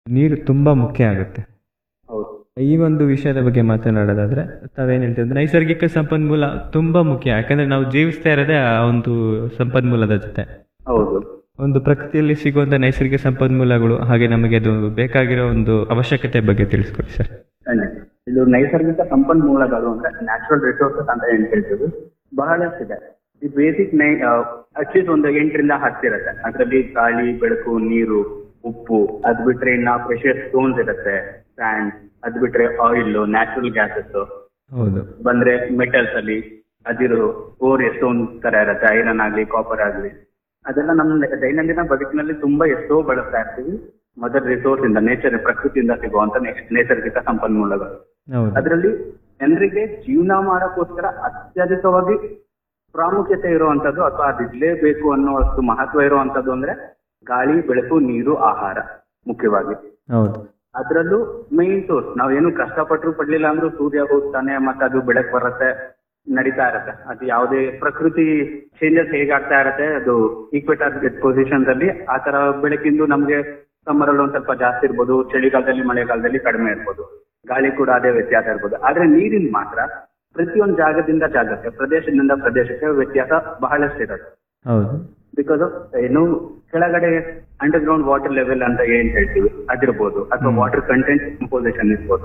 ನೀರು ತುಂಬಾ ಮುಖ್ಯ ಆಗುತ್ತೆ ಹೌದು ಈ ಒಂದು ವಿಷಯದ ಬಗ್ಗೆ ಮಾತನಾಡೋದಾದ್ರೆ ತಾವೇನ್ ಹೇಳ್ತೀವಿ ಅಂದ್ರೆ ನೈಸರ್ಗಿಕ ಸಂಪನ್ಮೂಲ ತುಂಬಾ ಮುಖ್ಯ ಯಾಕಂದ್ರೆ ನಾವು ಜೀವಿಸ್ತಾ ಇರೋದೇ ಆ ಒಂದು ಸಂಪನ್ಮೂಲದ ಜೊತೆ ಹೌದು ಒಂದು ಪ್ರಕೃತಿಯಲ್ಲಿ ಸಿಗುವಂತ ನೈಸರ್ಗಿಕ ಸಂಪನ್ಮೂಲಗಳು ಹಾಗೆ ನಮಗೆ ಅದು ಬೇಕಾಗಿರೋ ಒಂದು ಅವಶ್ಯಕತೆ ಬಗ್ಗೆ ತಿಳಿಸ್ಕೊಡಿ ಸರ್ ಖಂಡಿತ ಇದು ನೈಸರ್ಗಿಕ ಸಂಪನ್ಮೂಲಗಳು ಅಂದ್ರೆ ನ್ಯಾಚುರಲ್ ರಿಸೋರ್ಸಸ್ ಅಂತ ಏನ್ ಹೇಳ್ತೀವಿ ಬಹಳಷ್ಟಿದೆ ಈ ಬೇಸಿಕ್ ನೈ ಅಟ್ಲೀಸ್ಟ್ ಒಂದು ಎಂಟರಿಂದ ಹತ್ತಿರುತ್ತೆ ಅದರಲ್ಲಿ ಗಾಳಿ ಬೆಳಕು ನೀರು ಉಪ್ಪು ಅದ್ ಬಿಟ್ರೆ ಇನ್ನ ಪ್ರೆಷರ್ ಸ್ಟೋನ್ಸ್ ಇರುತ್ತೆ ಸ್ಯಾಂಡ್ ಅದ್ ಬಿಟ್ರೆ ಆಯಿಲ್ ನ್ಯಾಚುರಲ್ ಗ್ಯಾಸಸ್ ಹೌದು ಬಂದ್ರೆ ಮೆಟಲ್ಸ್ ಅಲ್ಲಿ ಅದಿರು ಓರ್ ಸ್ಟೋನ್ ತರ ಇರುತ್ತೆ ಐರನ್ ಆಗ್ಲಿ ಕಾಪರ್ ಆಗ್ಲಿ ಅದೆಲ್ಲ ನಮ್ಮ ದೈನಂದಿನ ಬದುಕಿನಲ್ಲಿ ತುಂಬಾ ಎಷ್ಟೋ ಬಳಸ್ತಾ ಇರ್ತೀವಿ ಮದರ್ ರಿಸೋರ್ಸ್ ಇಂದ ನೇಚರ್ ಪ್ರಕೃತಿಯಿಂದ ಸಿಗುವಂತ ನೆ- ನೈಸರ್ಗಿಕ ಸಂಪನ್ಮೂಲಗಳು ಹೌದು ಅದರಲ್ಲಿ ಜನರಿಗೆ ಜೀವನ ಮಾಡಕ್ಕೋಸ್ಕರ ಅತ್ಯಧಿಕವಾಗಿ ಪ್ರಾಮುಖ್ಯತೆ ಇರುವಂತದ್ದು ಅಥವಾ ಅದಿರ್ಲೇಬೇಕು ಅನ್ನುವಷ್ಟು ಮಹತ್ವ ಇರುವಂತದ್ದು ಅಂದ್ರೆ ಗಾಳಿ ಬೆಳಕು ನೀರು ಆಹಾರ ಮುಖ್ಯವಾಗಿ ಹೌದು ಅದರಲ್ಲೂ ಮೈನ್ ಸೋರ್ಸ್ ನಾವೇನು ಕಷ್ಟಪಟ್ಟರು ಪಡ್ಲಿಲ್ಲ ಅಂದ್ರೂ ಸೂರ್ಯ ಹೋಗ್ತಾನೆ ಮತ್ತೆ ಅದು ಬೆಳಕ್ ಬರುತ್ತೆ ನಡೀತಾ ಇರತ್ತೆ ಅದು ಯಾವುದೇ ಪ್ರಕೃತಿ ಚೇಂಜಸ್ ಹೇಗಾಗ್ತಾ ಇರತ್ತೆ ಅದು ಈಕ್ವೇಟರ್ ಪೊಸಿಷನ್ಸ್ ಅಲ್ಲಿ ಆ ತರ ಬೆಳಕಿಂದು ನಮ್ಗೆ ಸಮ್ಮರ್ ಅಲ್ಲಿ ಒಂದ್ ಸ್ವಲ್ಪ ಜಾಸ್ತಿ ಇರ್ಬೋದು ಚಳಿಗಾಲದಲ್ಲಿ ಮಳೆಗಾಲದಲ್ಲಿ ಕಡಿಮೆ ಇರ್ಬೋದು ಗಾಳಿ ಕೂಡ ಅದೇ ವ್ಯತ್ಯಾಸ ಇರ್ಬೋದು ಆದ್ರೆ ನೀರಿನ ಮಾತ್ರ ಪ್ರತಿಯೊಂದು ಜಾಗದಿಂದ ಜಾಗಕ್ಕೆ ಪ್ರದೇಶದಿಂದ ಪ್ರದೇಶಕ್ಕೆ ವ್ಯತ್ಯಾಸ ಬಹಳಷ್ಟು ಇರುತ್ತೆ ಹೌದು ಬಿಕಾಸ್ ಆಫ್ ಏನು ಕೆಳಗಡೆ ಅಂಡರ್ ಗ್ರೌಂಡ್ ವಾಟರ್ ಲೆವೆಲ್ ಅಂತ ಏನ್ ಹೇಳ್ತೀವಿ ಅದಿರ್ಬೋದು ಅಥವಾ ವಾಟರ್ ಕಂಟೆಂಟ್ ಕಂಪೋಸಿಷನ್ ಇರ್ಬೋದು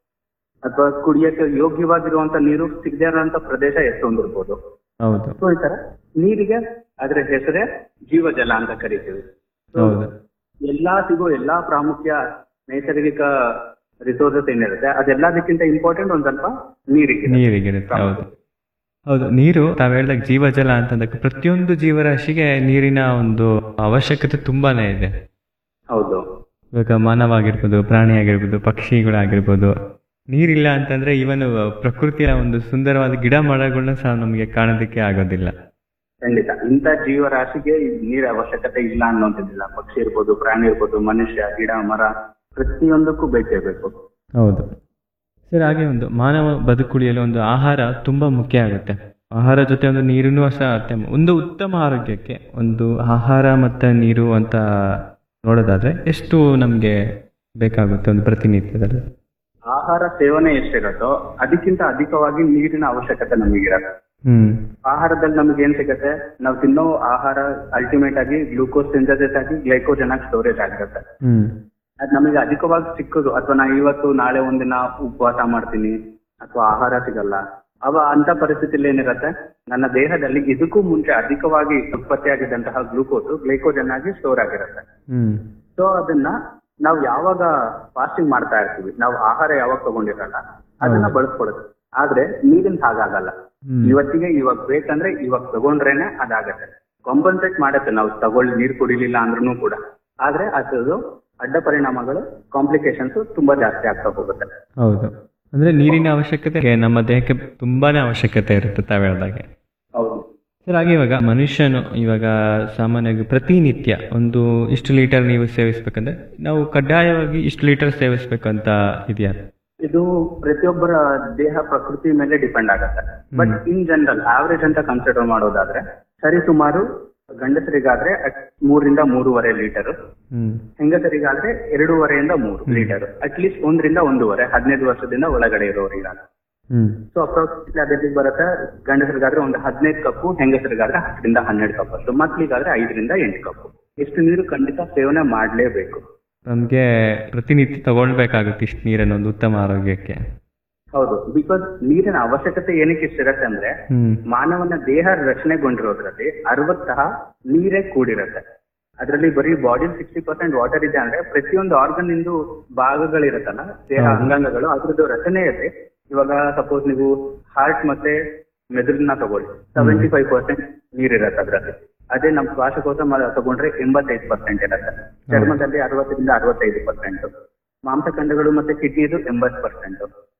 ಅಥವಾ ಕುಡಿಯಕ್ಕೆ ಯೋಗ್ಯವಾಗಿರುವಂತ ನೀರು ಸಿಗದೇ ಇರುವಂತ ಪ್ರದೇಶ ಎಷ್ಟೊಂದಿರ್ಬೋದು ಹೌದು ಸೊ ಈ ತರ ನೀರಿಗೆ ಅದ್ರ ಹೆಸರೇ ಜೀವಜಲ ಅಂತ ಕರಿತೀವಿ So, ಹೌದು ಎಲ್ಲಾ ಸಿಗೋ ಎಲ್ಲಾ ಪ್ರಾಮುಖ್ಯ ನೈಸರ್ಗಿಕ ರಿಸೋರ್ಸಸ್ ಏನಿರುತ್ತೆ ಅದೆಲ್ಲದಕ್ಕಿಂತ ಇಂಪಾರ್ಟೆಂಟ್ ಒಂದ್ ಸ್ವಲ್ಪ ನೀರಿಗೆ ನೀರಿಗಿರುತ್ತೆ ಹೌದು ಹೌದು ನೀರು ತಾವ್ ಹೇಳ್ದಾಗ ಜೀವಜಲ ಅಂತಂದಾಗ ಪ್ರತಿಯೊಂದು ಜೀವರಾಶಿಗೆ ನೀರಿನ ಒಂದು ಅವಶ್ಯಕತೆ ತುಂಬಾನೇ ಇದೆ ಹೌದು ಇವಾಗ ಮಾನವ ಆಗಿರ್ಬೋದು ಪ್ರಾಣಿ ಆಗಿರ್ಬೋದು ಪಕ್ಷಿಗಳಾಗಿರ್ಬೋದು ನೀರಿಲ್ಲ ಅಂತಂದ್ರೆ ಇವನ್ ಪ್ರಕೃತಿಯ ಒಂದು ಸುಂದರವಾದ ಗಿಡ ಮರಗಳನ್ನ ಸಹ ನಮಗೆ ಕಾಣೋದಕ್ಕೆ ಆಗೋದಿಲ್ಲ ಖಂಡಿತ ಇಂಥ ಜೀವರಾಶಿಗೆ ನೀರ ಅವಶ್ಯಕತೆ ಇಲ್ಲ ಅನ್ನೋಂಥದ್ದಿಲ್ಲ ಪಕ್ಷಿ ಇರ್ಬೋದು ಪ್ರಾಣಿ ಇರ್ಬೋದು ಮನುಷ್ಯ ಗಿಡ ಮರ ಪ್ರತಿಯೊಂದಕ್ಕೂ ಬೇಕೇ ಬೇಕು ಹೌದು ಸರ್ ಹಾಗೆ ಒಂದು ಮಾನವ ಬದುಕುಳಿಯಲು ಒಂದು ಆಹಾರ ತುಂಬಾ ಮುಖ್ಯ ಆಗುತ್ತೆ ಆಹಾರ ಜೊತೆ ಒಂದು ನೀರನ್ನು ಸಹ ಅತ್ಯಮ ಒಂದು ಉತ್ತಮ ಆರೋಗ್ಯಕ್ಕೆ ಒಂದು ಆಹಾರ ಮತ್ತು ನೀರು ಅಂತ ನೋಡೋದಾದ್ರೆ ಎಷ್ಟು ನಮಗೆ ಬೇಕಾಗುತ್ತೆ ಒಂದು ಪ್ರತಿನಿತ್ಯದಲ್ಲಿ ಆಹಾರ ಸೇವನೆ ಎಷ್ಟಿರುತ್ತೋ ಅದಕ್ಕಿಂತ ಅಧಿಕವಾಗಿ ನೀರಿನ ಅವಶ್ಯಕತೆ ನಮಗಿರತ್ತೆ ಹ್ಮ್ ಆಹಾರದಲ್ಲಿ ನಮ್ಗೆ ಏನ್ ಸಿಗತ್ತೆ ನಾವು ತಿನ್ನೋ ಆಹಾರ ಅಲ್ಟಿಮೇಟ್ ಆಗಿ ಗ್ಲೂಕೋಸ್ ಸಿಂಥಸಿಸ್ ಆಗಿ ಗ್ಲೈಕೋಜನ್ ಆಗಿ ಸ್ಟೋರೇಜ್ ಆಗಿರುತ್ತೆ ಹ್ಮ್ ಅದ್ ನಮಗೆ ಅಧಿಕವಾಗಿ ಸಿಕ್ಕದು ಅಥವಾ ನಾ ಇವತ್ತು ನಾಳೆ ಒಂದಿನ ಉಪವಾಸ ಮಾಡ್ತೀನಿ ಅಥವಾ ಆಹಾರ ಸಿಗಲ್ಲ ಅವ ಅಂತ ಪರಿಸ್ಥಿತಿಯಲ್ಲಿ ಏನಿರತ್ತೆ ನನ್ನ ದೇಹದಲ್ಲಿ ಇದಕ್ಕೂ ಮುಂಚೆ ಅಧಿಕವಾಗಿ ಉತ್ಪತ್ತಿಯಾಗಿದ್ದಂತಹ ಗ್ಲೂಕೋಸ್ ಗ್ಲೈಕೋಜನ್ ಆಗಿ ಸ್ಟೋರ್ ಆಗಿರುತ್ತೆ ಹ್ಮ್ ಸೊ ಅದನ್ನ ನಾವು ಯಾವಾಗ ಫಾಸ್ಟಿಂಗ್ ಮಾಡ್ತಾ ಇರ್ತೀವಿ ನಾವು ಆಹಾರ ಯಾವಾಗ ತಗೊಂಡಿರಲ್ಲ ಅದನ್ನ ಬಳಸ್ಕೊಡುತ್ತೆ ಆದ್ರೆ ನೀರಿನ ಹಾಗಾಗಲ್ಲ ಹ್ಮ್. ಇವತ್ತಿಗೆ ಇವಾಗ ಬೇಕಂದ್ರೆ ಇವಾಗ ತಗೊಂಡ್ರೇನೆ ಅದಾಗತ್ತೆ ಕಾಂಪನ್ಸೇಟ್ ಮಾಡತ್ತೆ ನಾವು ತಗೊಳ್ಳಿ ನೀರ್ ಕುಡಿಲಿಲ್ಲ ಅಂದ್ರೂ ಕೂಡ ಆದ್ರೆ ಅದು ಅಡ್ಡ ಪರಿಣಾಮಗಳು ಕಾಂಪ್ಲಿಕೇಶನ್ಸ್ ತುಂಬಾ ಜಾಸ್ತಿ ಆಗ್ತಾ ಹೋಗುತ್ತೆ ಹೌದು ಅಂದ್ರೆ ನೀರಿನ ಅವಶ್ಯಕತೆ ನಮ್ಮ ದೇಹಕ್ಕೆ ತುಂಬಾನೇ ಅವಶ್ಯಕತೆ ಇರುತ್ತೆ ತಾವ್ ಹೇಳ್ದಾಗೆ ಹೌದು ಸರ್ ಹಾಗೆ ಇವಾಗ ಮನುಷ್ಯನು ಇವಾಗ ಸಾಮಾನ್ಯವಾಗಿ ಪ್ರತಿನಿತ್ಯ ಒಂದು ಇಷ್ಟು ಲೀಟರ್ ನೀವು ಸೇವಿಸ್ಬೇಕಂದ್ರೆ ನಾವು ಕಡ್ಡಾಯವಾಗಿ ಇಷ್ಟು ಲೀಟರ್ ಸೇವಿಸ್ಬೇಕಂತ ಇದೆಯಾ ಇದು ಪ್ರತಿಯೊಬ್ಬರ ದೇಹ ಪ್ರಕೃತಿ ಮೇಲೆ ಡಿಪೆಂಡ್ ಆಗುತ್ತೆ ಬಟ್ ಇನ್ ಜನರಲ್ ಆವರೇಜ್ ಅಂತ ಕನ್ಸಿಡರ್ ಮಾಡೋದಾದ್ರೆ ಸರಿ ಸುಮಾರು ಗಂಡಸರಿಗಾದ್ರೆ ಅಟ್ ಮೂರರಿಂದ ಮೂರುವರೆ ಲೀಟರ್ ಹ್ಮ್ ಹೆಂಗಸರಿಗಾದ್ರೆ ಎರಡೂವರೆಯಿಂದ ಮೂರು ಲೀಟರ್ ಅಟ್ಲೀಸ್ಟ್ ಒಂದರಿಂದ ಒಂದೂವರೆ ಹದಿನೈದು ವರ್ಷದಿಂದ ಒಳಗಡೆ ಇರೋರಿಗಾದ್ರೆ ಹ್ಮ್ ಸೊ ಅಪ್ರಾಕ್ಸಿಮೇಟ್ಲಿ ಅದಕ್ಕೆ ಬರುತ್ತೆ ಗಂಡಸರಿಗಾದ್ರೆ ಒಂದು ಹದಿನೈದು ಕಪ್ಪು ಹೆಂಗಸರಿಗಾದ್ರೆ ಹತ್ತರಿಂದ ಹನ್ನೆರಡು ಕಪ್ ಅಷ್ಟು ಮಕ್ಳಿಗಾದ್ರೆ ಐದರಿಂದ ಎಂಟು ಕಪ್ಪು ಇಷ್ಟು ನೀರು ಖಂಡಿತ ಸೇವನೆ ಮಾಡಲೇಬೇಕು ನಮ್ಗೆ ಪ್ರತಿನಿತ್ಯ ತಗೊಳ್ಬೇಕಾಗುತ್ತೆ ಇಷ್ಟು ನೀರನ್ನು ಒಂದು ಉತ್ತಮ ಆರೋಗ್ಯಕ್ಕೆ ಹೌದು ಬಿಕಾಸ್ ನೀರಿನ ಅವಶ್ಯಕತೆ ಏನಕ್ಕೆ ಇಷ್ಟಿರತ್ತೆ ಅಂದ್ರೆ ಹ್ಮ್ ಮಾನವನ ದೇಹ ರಚನೆಗೊಂಡಿರೋದ್ರಲ್ಲಿ ಅರವತ್ತಃ ನೀರೇ ಕೂಡಿರುತ್ತೆ ಅದರಲ್ಲಿ ಬರೀ ಬಾಡಿ ಸಿಕ್ಸ್ಟಿ ಪರ್ಸೆಂಟ್ ವಾಟರ್ ಇದೆ ಅಂದ್ರೆ ಪ್ರತಿಯೊಂದು ಆರ್ಗನ್ ಇಂದು ಭಾಗಗಳಿರುತ್ತಲ್ಲ ದೇಹ ಹೌದು. ಅಂಗಾಂಗಗಳು ಅದ್ರದ್ದು ರಚನೆಯಲ್ಲಿ ಇವಾಗ ಸಪೋಸ್ ನೀವು ಹಾರ್ಟ್ ಮತ್ತೆ ಮೆದುಳನ್ನ ತಗೊಳ್ಳಿ ಸೆವೆಂಟಿ ಫೈವ್ ಪರ್ಸೆಂಟ್ ನೀರಿರುತ್ತೆ ಅದ್ರಲ್ಲಿ ಅದೇ ನಮ್ಮ ಶ್ವಾಸಕೋಶ ಮ- ತಗೊಂಡ್ರೆ ಎಂಬತ್ತೈದು ಪರ್ಸೆಂಟ್ ಇರುತ್ತೆ ಚರ್ಮದಲ್ಲಿ ಅರವತ್ತರಿಂದ ಅರವತ್ತೈದು ಪರ್ಸೆಂಟ್ ಮಾಂಸಖಂಡಗಳು ಮತ್ತೆ ಕಿಡ್ನಿದು ಎಂಬತ್ತು ಪರ್ಸೆಂಟ್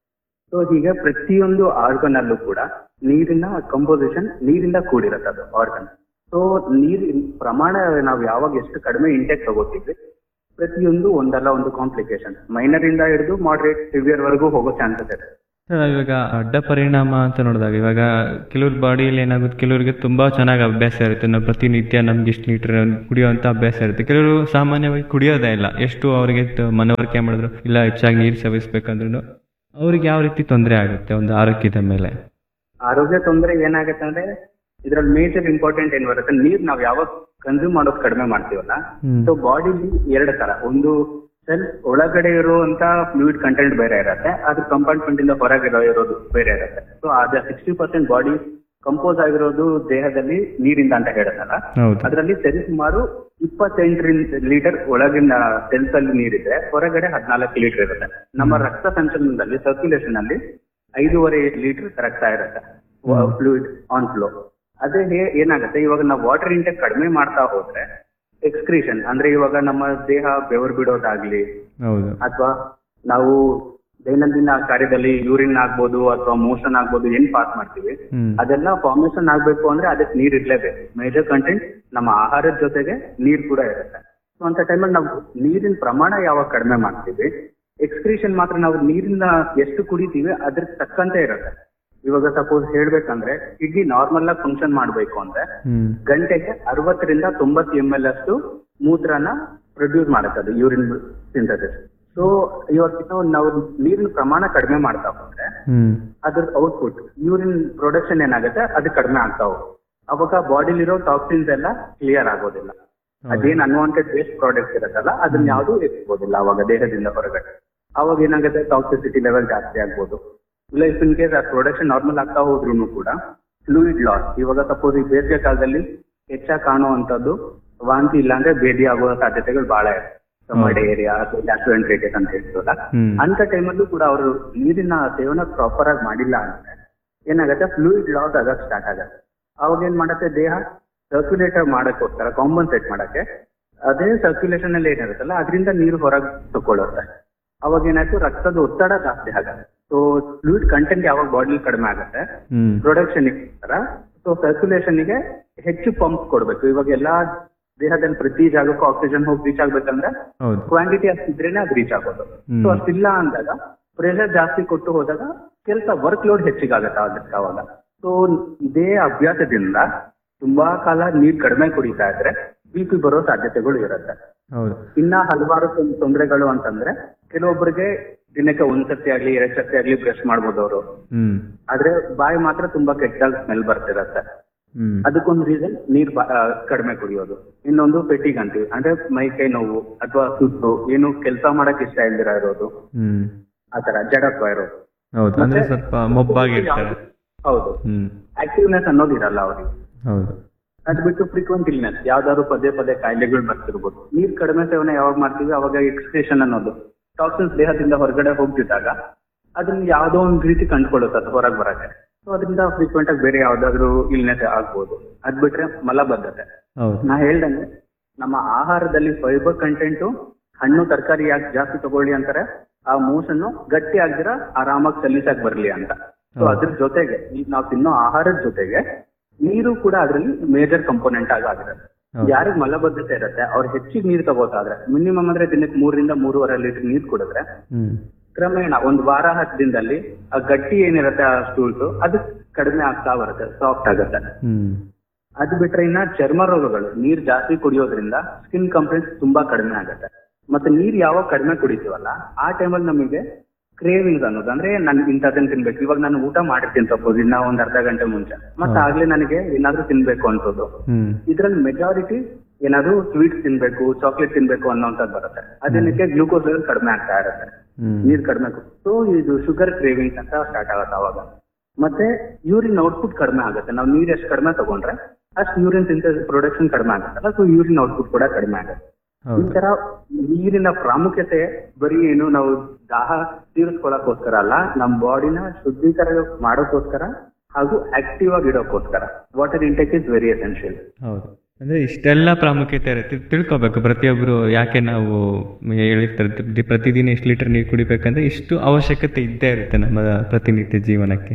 ಸೊ ಹೀಗೆ ಪ್ರತಿಯೊಂದು ಆರ್ಗನ್ ಅಲ್ಲೂ ಕೂಡ ನೀರಿನ ಕಂಪೋಸಿಷನ್ ನೀರಿಂದ ಕೂಡಿರುತ್ತೆ ಅದು ಆರ್ಗನ್ ಸೊ ನೀರಿನ ಪ್ರಮಾಣ ನಾವು ಯಾವಾಗ ಎಷ್ಟು ಕಡಿಮೆ ಇಂಟೆಕ್ ತಗೋತೀವಿ ಪ್ರತಿಯೊಂದು ಒಂದಲ್ಲ ಒಂದು ಕಾಂಪ್ಲಿಕೇಶನ್ ಮೈನರ್ ಇಂದ ಹಿಡಿದು ಮಾಡ್ರೇಟ್ ಸಿವಿಯರ್ ವರೆಗೂ ಹೋಗೋ ಚಾನ್ಸಸ್ ಇದೆ ಸರ್ ಇವಾಗ ಅಡ್ಡ ಪರಿಣಾಮ ಅಂತ ನೋಡಿದಾಗ ಇವಾಗ ಕೆಲವ್ರ ಬಾಡಿಯಲ್ಲಿ ಏನಾಗುತ್ತೆ ಕೆಲವರಿಗೆ ತುಂಬಾ ಚೆನ್ನಾಗಿ ಅಭ್ಯಾಸ ಇರುತ್ತೆ ನಾವು ಪ್ರತಿನಿತ್ಯ ನಮ್ಗೆ ಇಷ್ಟು ಲೀಟರ್ ಕುಡಿಯೋಂಥ ಅಭ್ಯಾಸ ಇರುತ್ತೆ ಕೆಲವರು ಸಾಮಾನ್ಯವಾಗಿ ಕುಡಿಯೋದೇ ಇಲ್ಲ ಎಷ್ಟು ಅವರಿಗೆ ತ- ಮನವರಿಕೆ ಮಾಡಿದ್ರು ಇಲ್ಲ ಹೆಚ್ಚಾಗಿ ನೀರು ಸೇವಿಸ್ಬೇಕಂದ್ರೂ ಅವ್ರಿಗೆ ಯಾವ ರೀತಿ ತೊಂದರೆ ಆಗುತ್ತೆ ಒಂದು ಆರೋಗ್ಯದ ಮೇಲೆ ಆರೋಗ್ಯ ತೊಂದರೆ ಏನಾಗುತ್ತೆ ಅಂದ್ರೆ ಇದ್ರಲ್ಲಿ ಮೇಜರ್ ಇಂಪಾರ್ಟೆಂಟ್ ಏನ್ ಬರುತ್ತೆ ನೀರ್ ನಾವ್ ಯಾವಾಗ ಕನ್ಸ್ಯೂಮ್ ಮಾಡೋದು ಕಡಿಮೆ ಮಾಡ್ತೀವಲ್ಲ ಹ್ಮ್. ಸೊ ಬಾಡಿಲಿ ಎರಡು ತರ ಒಂದು ಸೆಲ್ ಒಳಗಡೆ ಇರುವಂತ ಫ್ಲೂಯಿಡ್ ಕಂಟೆಂಟ್ ಬೇರೆ ಇರುತ್ತೆ ಅದು ಕಂಪಾರ್ಟ್ಮೆಂಟ್ ಇಂದ ಹೊರಗಿರೋ ಇರೋದು ಬೇರೆ ಇರುತ್ತೆ ಸೊ ಅದ ಸಿಕ್ಸ್ಟಿ ಪರ್ಸೆಂಟ್ ಬಾಡಿ ಕಂಪೋಸ್ ಆಗಿರೋದು ದೇಹದಲ್ಲಿ ನೀರಿಂದ ಅಂತ ಹೇಳುತ್ತಲ್ಲ ಹೌದು ಅದರಲ್ಲಿ ಸರಿ ಸುಮಾರು ಇಪ್ಪತ್ತೆಂಟರಿಂದ ಲೀಟರ್ ಒಳಗಿನ ಸೆಲ್ಸ್ ಅಲ್ಲಿ ನೀರಿದ್ರೆ ಹೊರಗಡೆ ಹದಿನಾಲ್ಕು ಲೀಟರ್ ಇರುತ್ತೆ ನಮ್ಮ ರಕ್ತ ಸಂಚಲನದಲ್ಲಿ ಸರ್ಕ್ಯುಲೇಷನ್ ಅಲ್ಲಿ ಐದೂವರೆ ಲೀಟರ್ ರಕ್ತ ಇರುತ್ತೆ ಫ್ಲೂಯಿಡ್ ಆನ್ ಫ್ಲೋ ಅದೇ ಹೇ- ಏನಾಗುತ್ತೆ ಇವಾಗ ನಾವು ವಾಟರ್ ಇಂಟೆಕ್ ಕಡಿಮೆ ಮಾಡ್ತಾ ಹೋದ್ರೆ ಎಕ್ಸ್ಕ್ರೀಷನ್ ಅಂದ್ರೆ ಇವಾಗ ನಮ್ಮ ದೇಹ ಬೆವರು ಬಿಡೋದಾಗ್ಲಿ ಹೌದು ಅಥವಾ ನಾವು ದೈನಂದಿನ ಕಾರ್ಯದಲ್ಲಿ ಯೂರಿನ್ ಆಗ್ಬೋದು ಅಥವಾ ಮೋಷನ್ ಆಗ್ಬೋದು ಏನ್ ಪಾಸ್ ಮಾಡ್ತೀವಿ ಹ್ಮ್ ಅದೆಲ್ಲ ಫಾರ್ಮೇಶನ್ ಆಗ್ಬೇಕು ಅಂದ್ರೆ ಅದಕ್ಕೆ ನೀರ್ ಇರ್ಲೇಬೇಕು ಮೇಜರ್ ಕಂಟೆಂಟ್ ನಮ್ಮ ಆಹಾರದ ಜೊತೆಗೆ ನೀರ್ ಕೂಡ ಇರುತ್ತೆ ಸೊ ಅಂತ ಟೈಮಲ್ಲಿ ನಾವು ನೀರಿನ ಪ್ರಮಾಣ ಯಾವಾಗ ಕಡಿಮೆ ಮಾಡ್ತೀವಿ ಎಕ್ಸ್ಕ್ರೀಷನ್ ಮಾತ್ರ ನಾವು ನೀರಿನ ಎಷ್ಟು ಕುಡಿತೀವಿ ಅದ್ರ ತಕ್ಕಂತೆ ಇರುತ್ತೆ ಇವಾಗ ಸಪೋಸ್ ಹೇಳ್ಬೇಕಂದ್ರೆ ಕಿಡ್ನಿ ನಾರ್ಮಲ್ ಆಗಿ ಫಂಕ್ಷನ್ ಮಾಡ್ಬೇಕು ಅಂದ್ರೆ ಹ್ಮ್ ಗಂಟೆಗೆ ಅರವತ್ತರಿಂದ ತೊಂಬತ್ತು ಎಂ ಎಲ್ ಅಷ್ಟು ಮೂತ್ರನ ಪ್ರೊಡ್ಯೂಸ್ ಮಾಡುತ್ತೆ ಅದು ಯೂರಿನ್ ಸಿಂಥಸಿಸ್ ಸೊ ಇವತ್ತು ನಾವು ನೀರಿನ ಪ್ರಮಾಣ ಕಡಿಮೆ ಮಾಡ್ತಾ ಹೋದ್ರೆ ಹ್ಮ್ ಅದ್ರ ಔಟ್ಪುಟ್ ಯೂರಿನ್ ಪ್ರೊಡಕ್ಷನ್ ಏನಾಗುತ್ತೆ ಅದು ಕಡಿಮೆ ಆಗ್ತಾ ಹೋಗುತ್ತೆ ಅವಾಗ ಬಾಡಿಲಿರೋ ಟಾಕ್ಸಿನ್ಸ್ ಎಲ್ಲ ಕ್ಲಿಯರ್ ಆಗೋದಿಲ್ಲ ಅದೇನ್ ಅನ್ವಾಂಟೆಡ್ ವೇಸ್ಟ್ ಪ್ರಾಡಕ್ಟ್ಸ್ ಇರುತ್ತಲ್ಲ ಅದನ್ನ ಯಾವುದು ಎತ್ಕೋದಿಲ್ಲ ಅವಾಗ ದೇಹದಿಂದ ಹೊರಗಡೆ ಅವಾಗ ಏನಾಗುತ್ತೆ ಟಾಕ್ಸಿಸಿಟಿ ಲೆವೆಲ್ ಜಾಸ್ತಿ ಆಗ್ಬೋದು ಇಲ್ಲ ಇಫ್ ಇನ್ ಕೇಸ್ ಆ ಪ್ರೊಡಕ್ಷನ್ ನಾರ್ಮಲ್ ಆಗ್ತಾ ಹೋದ್ರೂ ಕೂಡ ಫ್ಲೂಯಿಡ್ ಲಾಸ್ ಇವಾಗ ಸಪೋಸ್ ಈ ಬೇಸಿಗೆ ಕಾಲದಲ್ಲಿ ಹೆಚ್ಚಾಗಿ ಕಾಣುವಂತದ್ದು ವಾಂತಿ ಇಲ್ಲಾಂದ್ರೆ ಭೇದಿ ಆಗುವ ಸಾಧ್ಯತೆಗಳು ಬಹಳ ಇದೆ ಡೇರಿಯಾ ಅಥವಾ ಗ್ಯಾಸ್ಟ್ರೋಎಂಟ್ರೈಟಿಸ್ ಅಂತ ಹೇಳ್ತೀವಲ್ಲ ಹ್ಮ್ ಅಂತ ಟೈಮಲ್ಲೂ ಕೂಡ ಅವರು ನೀರಿನ ಸೇವನೆ ಪ್ರಾಪರ್ ಆಗಿ ಮಾಡಿಲ್ಲ ಅಂದ್ರೆ ಏನಾಗುತ್ತೆ ಫ್ಲೂಯಿಡ್ ಲಾಸ್ ಆಗಕ್ ಸ್ಟಾರ್ಟ್ ಆಗತ್ತೆ ಅವಾಗ ಏನ್ ಮಾಡತ್ತೆ ದೇಹ ಸರ್ಕ್ಯುಲೇಟರ್ ಮಾಡಕ್ಕೋಸ್ಕರ ಕಾಂಪನ್ಸೇಟ್ ಮಾಡಕ್ಕೆ ಅದೇ ಸರ್ಕ್ಯುಲೇಷನ್ ಅಲ್ಲಿ ಏನಿರುತ್ತಲ್ಲ ಅದರಿಂದ ನೀರು ಹೊರಗೆ ತಕೊಳ್ಳುತ್ತೆ ಅವಾಗ ಏನಾಯ್ತು ರಕ್ತದ ಒತ್ತಡ ಜಾಸ್ತಿ ಆಗತ್ತೆ ಸೊ ಫ್ಲೂಯಿಡ್ ಕಂಟೆಂಟ್ ಯಾವಾಗ ಬಾಡಿ ಕಡಿಮೆ ಆಗುತ್ತೆ ಹ್ಮ್ ಪ್ರೊಡಕ್ಷನ್ ಸೊ ಸರ್ಕ್ಯುಲೇಷನ್ ಗೆ ಹೆಚ್ಚು ಪಂಪ್ ಕೊಡ್ಬೇಕು ಇವಾಗ ಎಲ್ಲಾ ದೇಹದಲ್ಲಿ ಪ್ರತಿ ಜಾಗಕ್ಕೂ ಆಕ್ಸಿಜನ್ ಹೋಗಿ ರೀಚ್ ಆಗ್ಬೇಕಂದ್ರೆ ಹೌದು ಕ್ವಾಂಟಿಟಿ ಅಷ್ಟಿದ್ರೇನೆ ಅದು ರೀಚ್ ಆಗೋದು ಹ್ಮ್. ಸೊ ಅಷ್ಟಿಲ್ಲ ಅಂದಾಗ ಪ್ರೆಷರ್ ಜಾಸ್ತಿ ಕೊಟ್ಟು ಹೋದಾಗ ಕೆಲಸ ವರ್ಕ್ ಲೋಡ್ ಹೆಚ್ಚಿಗಾಗತ್ತೆ ಅದಕ್ಕೆ ಅವಾಗ ಸೊ ಇದೇ ಅಭ್ಯಾಸದಿಂದ ತುಂಬಾ ಕಾಲ ನೀರ್ ಕಡಿಮೆ ಕುಡಿತಾ ಇದ್ರೆ ಬಿ ಪಿ ಬರೋ ಸಾಧ್ಯತೆಗಳು ಇರುತ್ತೆ ಹೌದು ಇನ್ನ ಹಲವಾರು ತೊಂ- ತೊಂದರೆಗಳು ಅಂತಂದ್ರೆ ಕೆಲವೊಬ್ಬರಿಗೆ ದಿನಕ್ಕೆ ಒಂದ್ ಸತಿ ಆಗ್ಲಿ ಎರಡ್ ಸತಿ ಆಗ್ಲಿ ಬ್ರಷ್ ಮಾಡ್ಬೋದು ಅವರು ಹ್ಮ್ ಆದ್ರೆ ಬಾಯಿ ಮಾತ್ರ ತುಂಬಾ ಕೆಟ್ಟದಾಗ ಸ್ಮೆಲ್ ಬರ್ತಿರತ್ತೆ ಹ್ಮ್ ಅದಕ್ಕೊಂದು ರೀಸನ್ ನೀರ್ ಬಾ- ಆ, ಕಡಿಮೆ ಕುಡಿಯೋದು ಇನ್ನೊಂದು ಪೆಟ್ಟಿಗ್ ಅಂತೀವಿ ಅಂದ್ರೆ ಮೈ ಕೈ ನೋವು ಅಥವಾ ಸುತ್ತು ಏನು ಕೆಲಸ ಮಾಡಕ್ ಇಷ್ಟ ಇಲ್ದಿರ ಇರೋದು ಹ್ಮ್ ಆತರ ಜಡತ್ವ ಇರೋದು ಹೌದು ಅಂದ್ರೆ ಮತ್ತೆ ಸ್ವಲ್ಪ ಮೊಬ್ಬಾಗಿರ್ತಾರೆ ಹೌದು ಹ್ಮ್ ಆಕ್ಟಿವ್ನೆಸ್ ಅನ್ನೋದು ಇರಲ್ಲ ಅವ್ರಿಗೆ ಹೌದು ಅದ್ ಬಿಟ್ಟು ಫ್ರೀಕ್ವೆಂಟ್ ಇಲ್ನೆಸ್ ಯಾವ್ದಾದ್ರು ಪದೇ ಪದೇ ಕಾಯಿಲೆಗಳು ಬರ್ತಿರ್ಬೋದು ನೀರ್ ಕಡಿಮೆ ಸೇವನೆ ಯಾವಾಗ ಮಾಡ್ತೀವಿ ಅವಾಗ ಎಕ್ಸ್ಕ್ರೇಷನ್ ಅನ್ನೋದು ಟಾಕ್ಸಿನ್ಸ್ ದೇಹದಿಂದ ಹೊರಗಡೆ ಹೋಗ್ತಿದ್ದಾಗ ಅದನ್ನ ಯಾವ್ದೋ ಒಂದ್ ರೀತಿ ಕಂಡುಕೊಳ್ಳುತ್ತೆ ಅದು ಹೊರಗೆ ಬರಕ್ಕೆ ಸೊ ಅದರಿಂದ ಫ್ರೀಕ್ವೆಂಟ್ ಆಗಿ ಬೇರೆ ಯಾವ್ದಾದ್ರು ಇಲ್ನೆಸ್ ಆಗ್ಬೋದು ಅದ್ ಬಿಟ್ರೆ ಮಲಬದ್ಧತೆ ಹೌದು ನಾ ಹೇಳ್ದಂಗೆ ನಮ್ಮ ಆಹಾರದಲ್ಲಿ ಫೈಬರ್ ಕಂಟೆಂಟು ಹಣ್ಣು ತರಕಾರಿ ಯಾಕೆ ಜಾಸ್ತಿ ತಗೊಳ್ಳಿ ಅಂತಾರೆ ಆ ಮೋಷನ್ ಗಟ್ಟಿ ಆಗ್ದಿರ ಆರಾಮಾಗಿ ಸಲೀಸಾಗಿ ಬರ್ಲಿ ಅಂತ ಸೊ ಹೌದು. ಅದ್ರ ಜೊತೆಗೆ ಈಗ ನಾವು ತಿನ್ನೋ ಆಹಾರದ ಜೊತೆಗೆ ನೀರು ಕೂಡ ಅದರಲ್ಲಿ ಮೇಜರ್ ಕಂಪೋನೆಂಟ್ ಆಗಿ ಆಗಿರುತ್ತೆ ಹೌದು. ಯಾರಿಗೆ ಮಲಬದ್ಧತೆ ಇರುತ್ತೆ ಅವ್ರು ಹೆಚ್ಚಿಗೆ ನೀರು ತಗೋತಾದ್ರೆ ಮಿನಿಮಮ್ ಅಂದ್ರೆ ದಿನಕ್ಕೆ ಮೂರರಿಂದ ಮೂರುವರೆ ಲೀಟರ್ ನೀರು ಕುಡಿದ್ರೆ ಹ್ಮ್ ಕ್ರಮೇಣ ಒಂದು ವಾರ ಹತ್ತು ದಿನದಲ್ಲಿ ಆ ಗಟ್ಟಿ ಏನಿರುತ್ತೆ ಆ ಸ್ಟೂಲ್ಸ್ ಅದು ಕಡಿಮೆ ಆಗ್ತಾ ಬರುತ್ತೆ ಸಾಫ್ಟ್ ಆಗುತ್ತೆ ಹ್ಮ್ ಅದು ಬಿಟ್ರೆ ಇನ್ನ ಚರ್ಮ ರೋಗಗಳು ನೀರ್ ಜಾಸ್ತಿ ಕುಡಿಯೋದ್ರಿಂದ ಸ್ಕಿನ್ ಕಂಪ್ಲೇಂಟ್ಸ್ ತುಂಬಾ ಕಡಿಮೆ ಆಗುತ್ತೆ ಮತ್ತೆ ನೀರ್ ಯಾವಾಗ ಕಡಿಮೆ ಕುಡಿತೀವಲ್ಲ ಆ ಟೈಮಲ್ಲಿ ನಮಗೆ ಕ್ರೇವಿಂಗ್ಸ್ ಅನ್ನೋದು ಅಂದ್ರೆ ನಾನು ಇಂಥದನ್ನ ತಿನ್ಬೇಕು ಇವಾಗ ನಾನು ಊಟ ಮಾಡಿರ್ತೀನಿ ಸಪೋಸ್ ಇನ್ನ ಒಂದ್ ಅರ್ಧ ಗಂಟೆ ಮುಂಚೆ ಮತ್ತೆ ಆಗ್ಲೇ ನನಗೆ ಏನಾದ್ರೂ ತಿನ್ಬೇಕು ಅನ್ಸೋದು ಹ್ಮ್ ಇದ್ರಲ್ಲಿ ಮೆಜಾರಿಟಿ ಏನಾದ್ರು ಸ್ವೀಟ್ಸ್ ತಿನ್ಬೇಕು ಚಾಕ್ಲೇಟ್ ತಿನ್ಬೇಕು ಅನ್ನೋಂಥದ್ದು ಬರುತ್ತೆ ಅದೇನಕ್ಕೆ ಗ್ಲೂಕೋಸ್ ಲೆವೆಲ್ ಕಡಿಮೆ ಆಗ್ತಾ ಇರುತ್ತೆ ಹ್ಮ್ ನೀರ್ ಕಡಿಮೆ ಸೊ ಇದು ಶುಗರ್ ಕ್ರೇವಿಂಗ್ಸ್ ಅಂತ ಸ್ಟಾರ್ಟ್ ಆಗುತ್ತೆ ಅವಾಗ ಮತ್ತೆ ಯೂರಿನ್ ಔಟ್ಪುಟ್ ಕಡಿಮೆ ಆಗುತ್ತೆ ನಾವು ನೀರ್ ಎಷ್ಟು ಕಡಿಮೆ ತಗೊಂಡ್ರೆ ಅಷ್ಟು ಯೂರಿನ್ ಸಿಂಥಸಿಸ್ ಪ್ರೊಡಕ್ಷನ್ ಕಡಿಮೆ ಆಗುತ್ತಲ್ಲ ಸೊ ಯೂರಿನ್ ಔಟ್ಪುಟ್ ಕೂಡ ಕಡಿಮೆ ಆಗುತ್ತೆ ಈ ಹೌದು ತರ ನೀರಿನ ಪ್ರಾಮುಖ್ಯತೆ ಬರೀ ಏನು ನಾವು ದಾಹ ತೀರಿಸ್ಕೊಳಕ್ಕೋಸ್ಕರ ಅಲ್ಲ ನಮ್ಮ ಬಾಡಿನ ಶುದ್ಧೀಕರ ಮಾಡೋಕ್ಕೋಸ್ಕರ ಹಾಗೂ ಆಕ್ಟಿವ್ ಆಗಿ ಇಡೋಕ್ಕೋಸ್ಕರ water intake is very essential ಹೌದು ಅಂದ್ರೆ ಇಷ್ಟೆಲ್ಲ ಪ್ರಾಮುಖ್ಯತೆ ಇರುತ್ತೆ ತಿಳ್ಕೊಬೇಕು ಪ್ರತಿಯೊಬ್ಬರು ಯಾಕೆ ನಾವು ಹೇಳಿರ್ತಾರೆ ದಿ- ಪ್ರತಿದಿನ ಎಷ್ಟು ಲೀಟರ್ ನೀರು ಕುಡಿಬೇಕಂದ್ರೆ ಇಷ್ಟು ಅವಶ್ಯಕತೆ ಇದ್ದೇ ಇರುತ್ತೆ ನಮ್ಮ ಪ್ರತಿನಿತ್ಯ ಜೀವನಕ್ಕೆ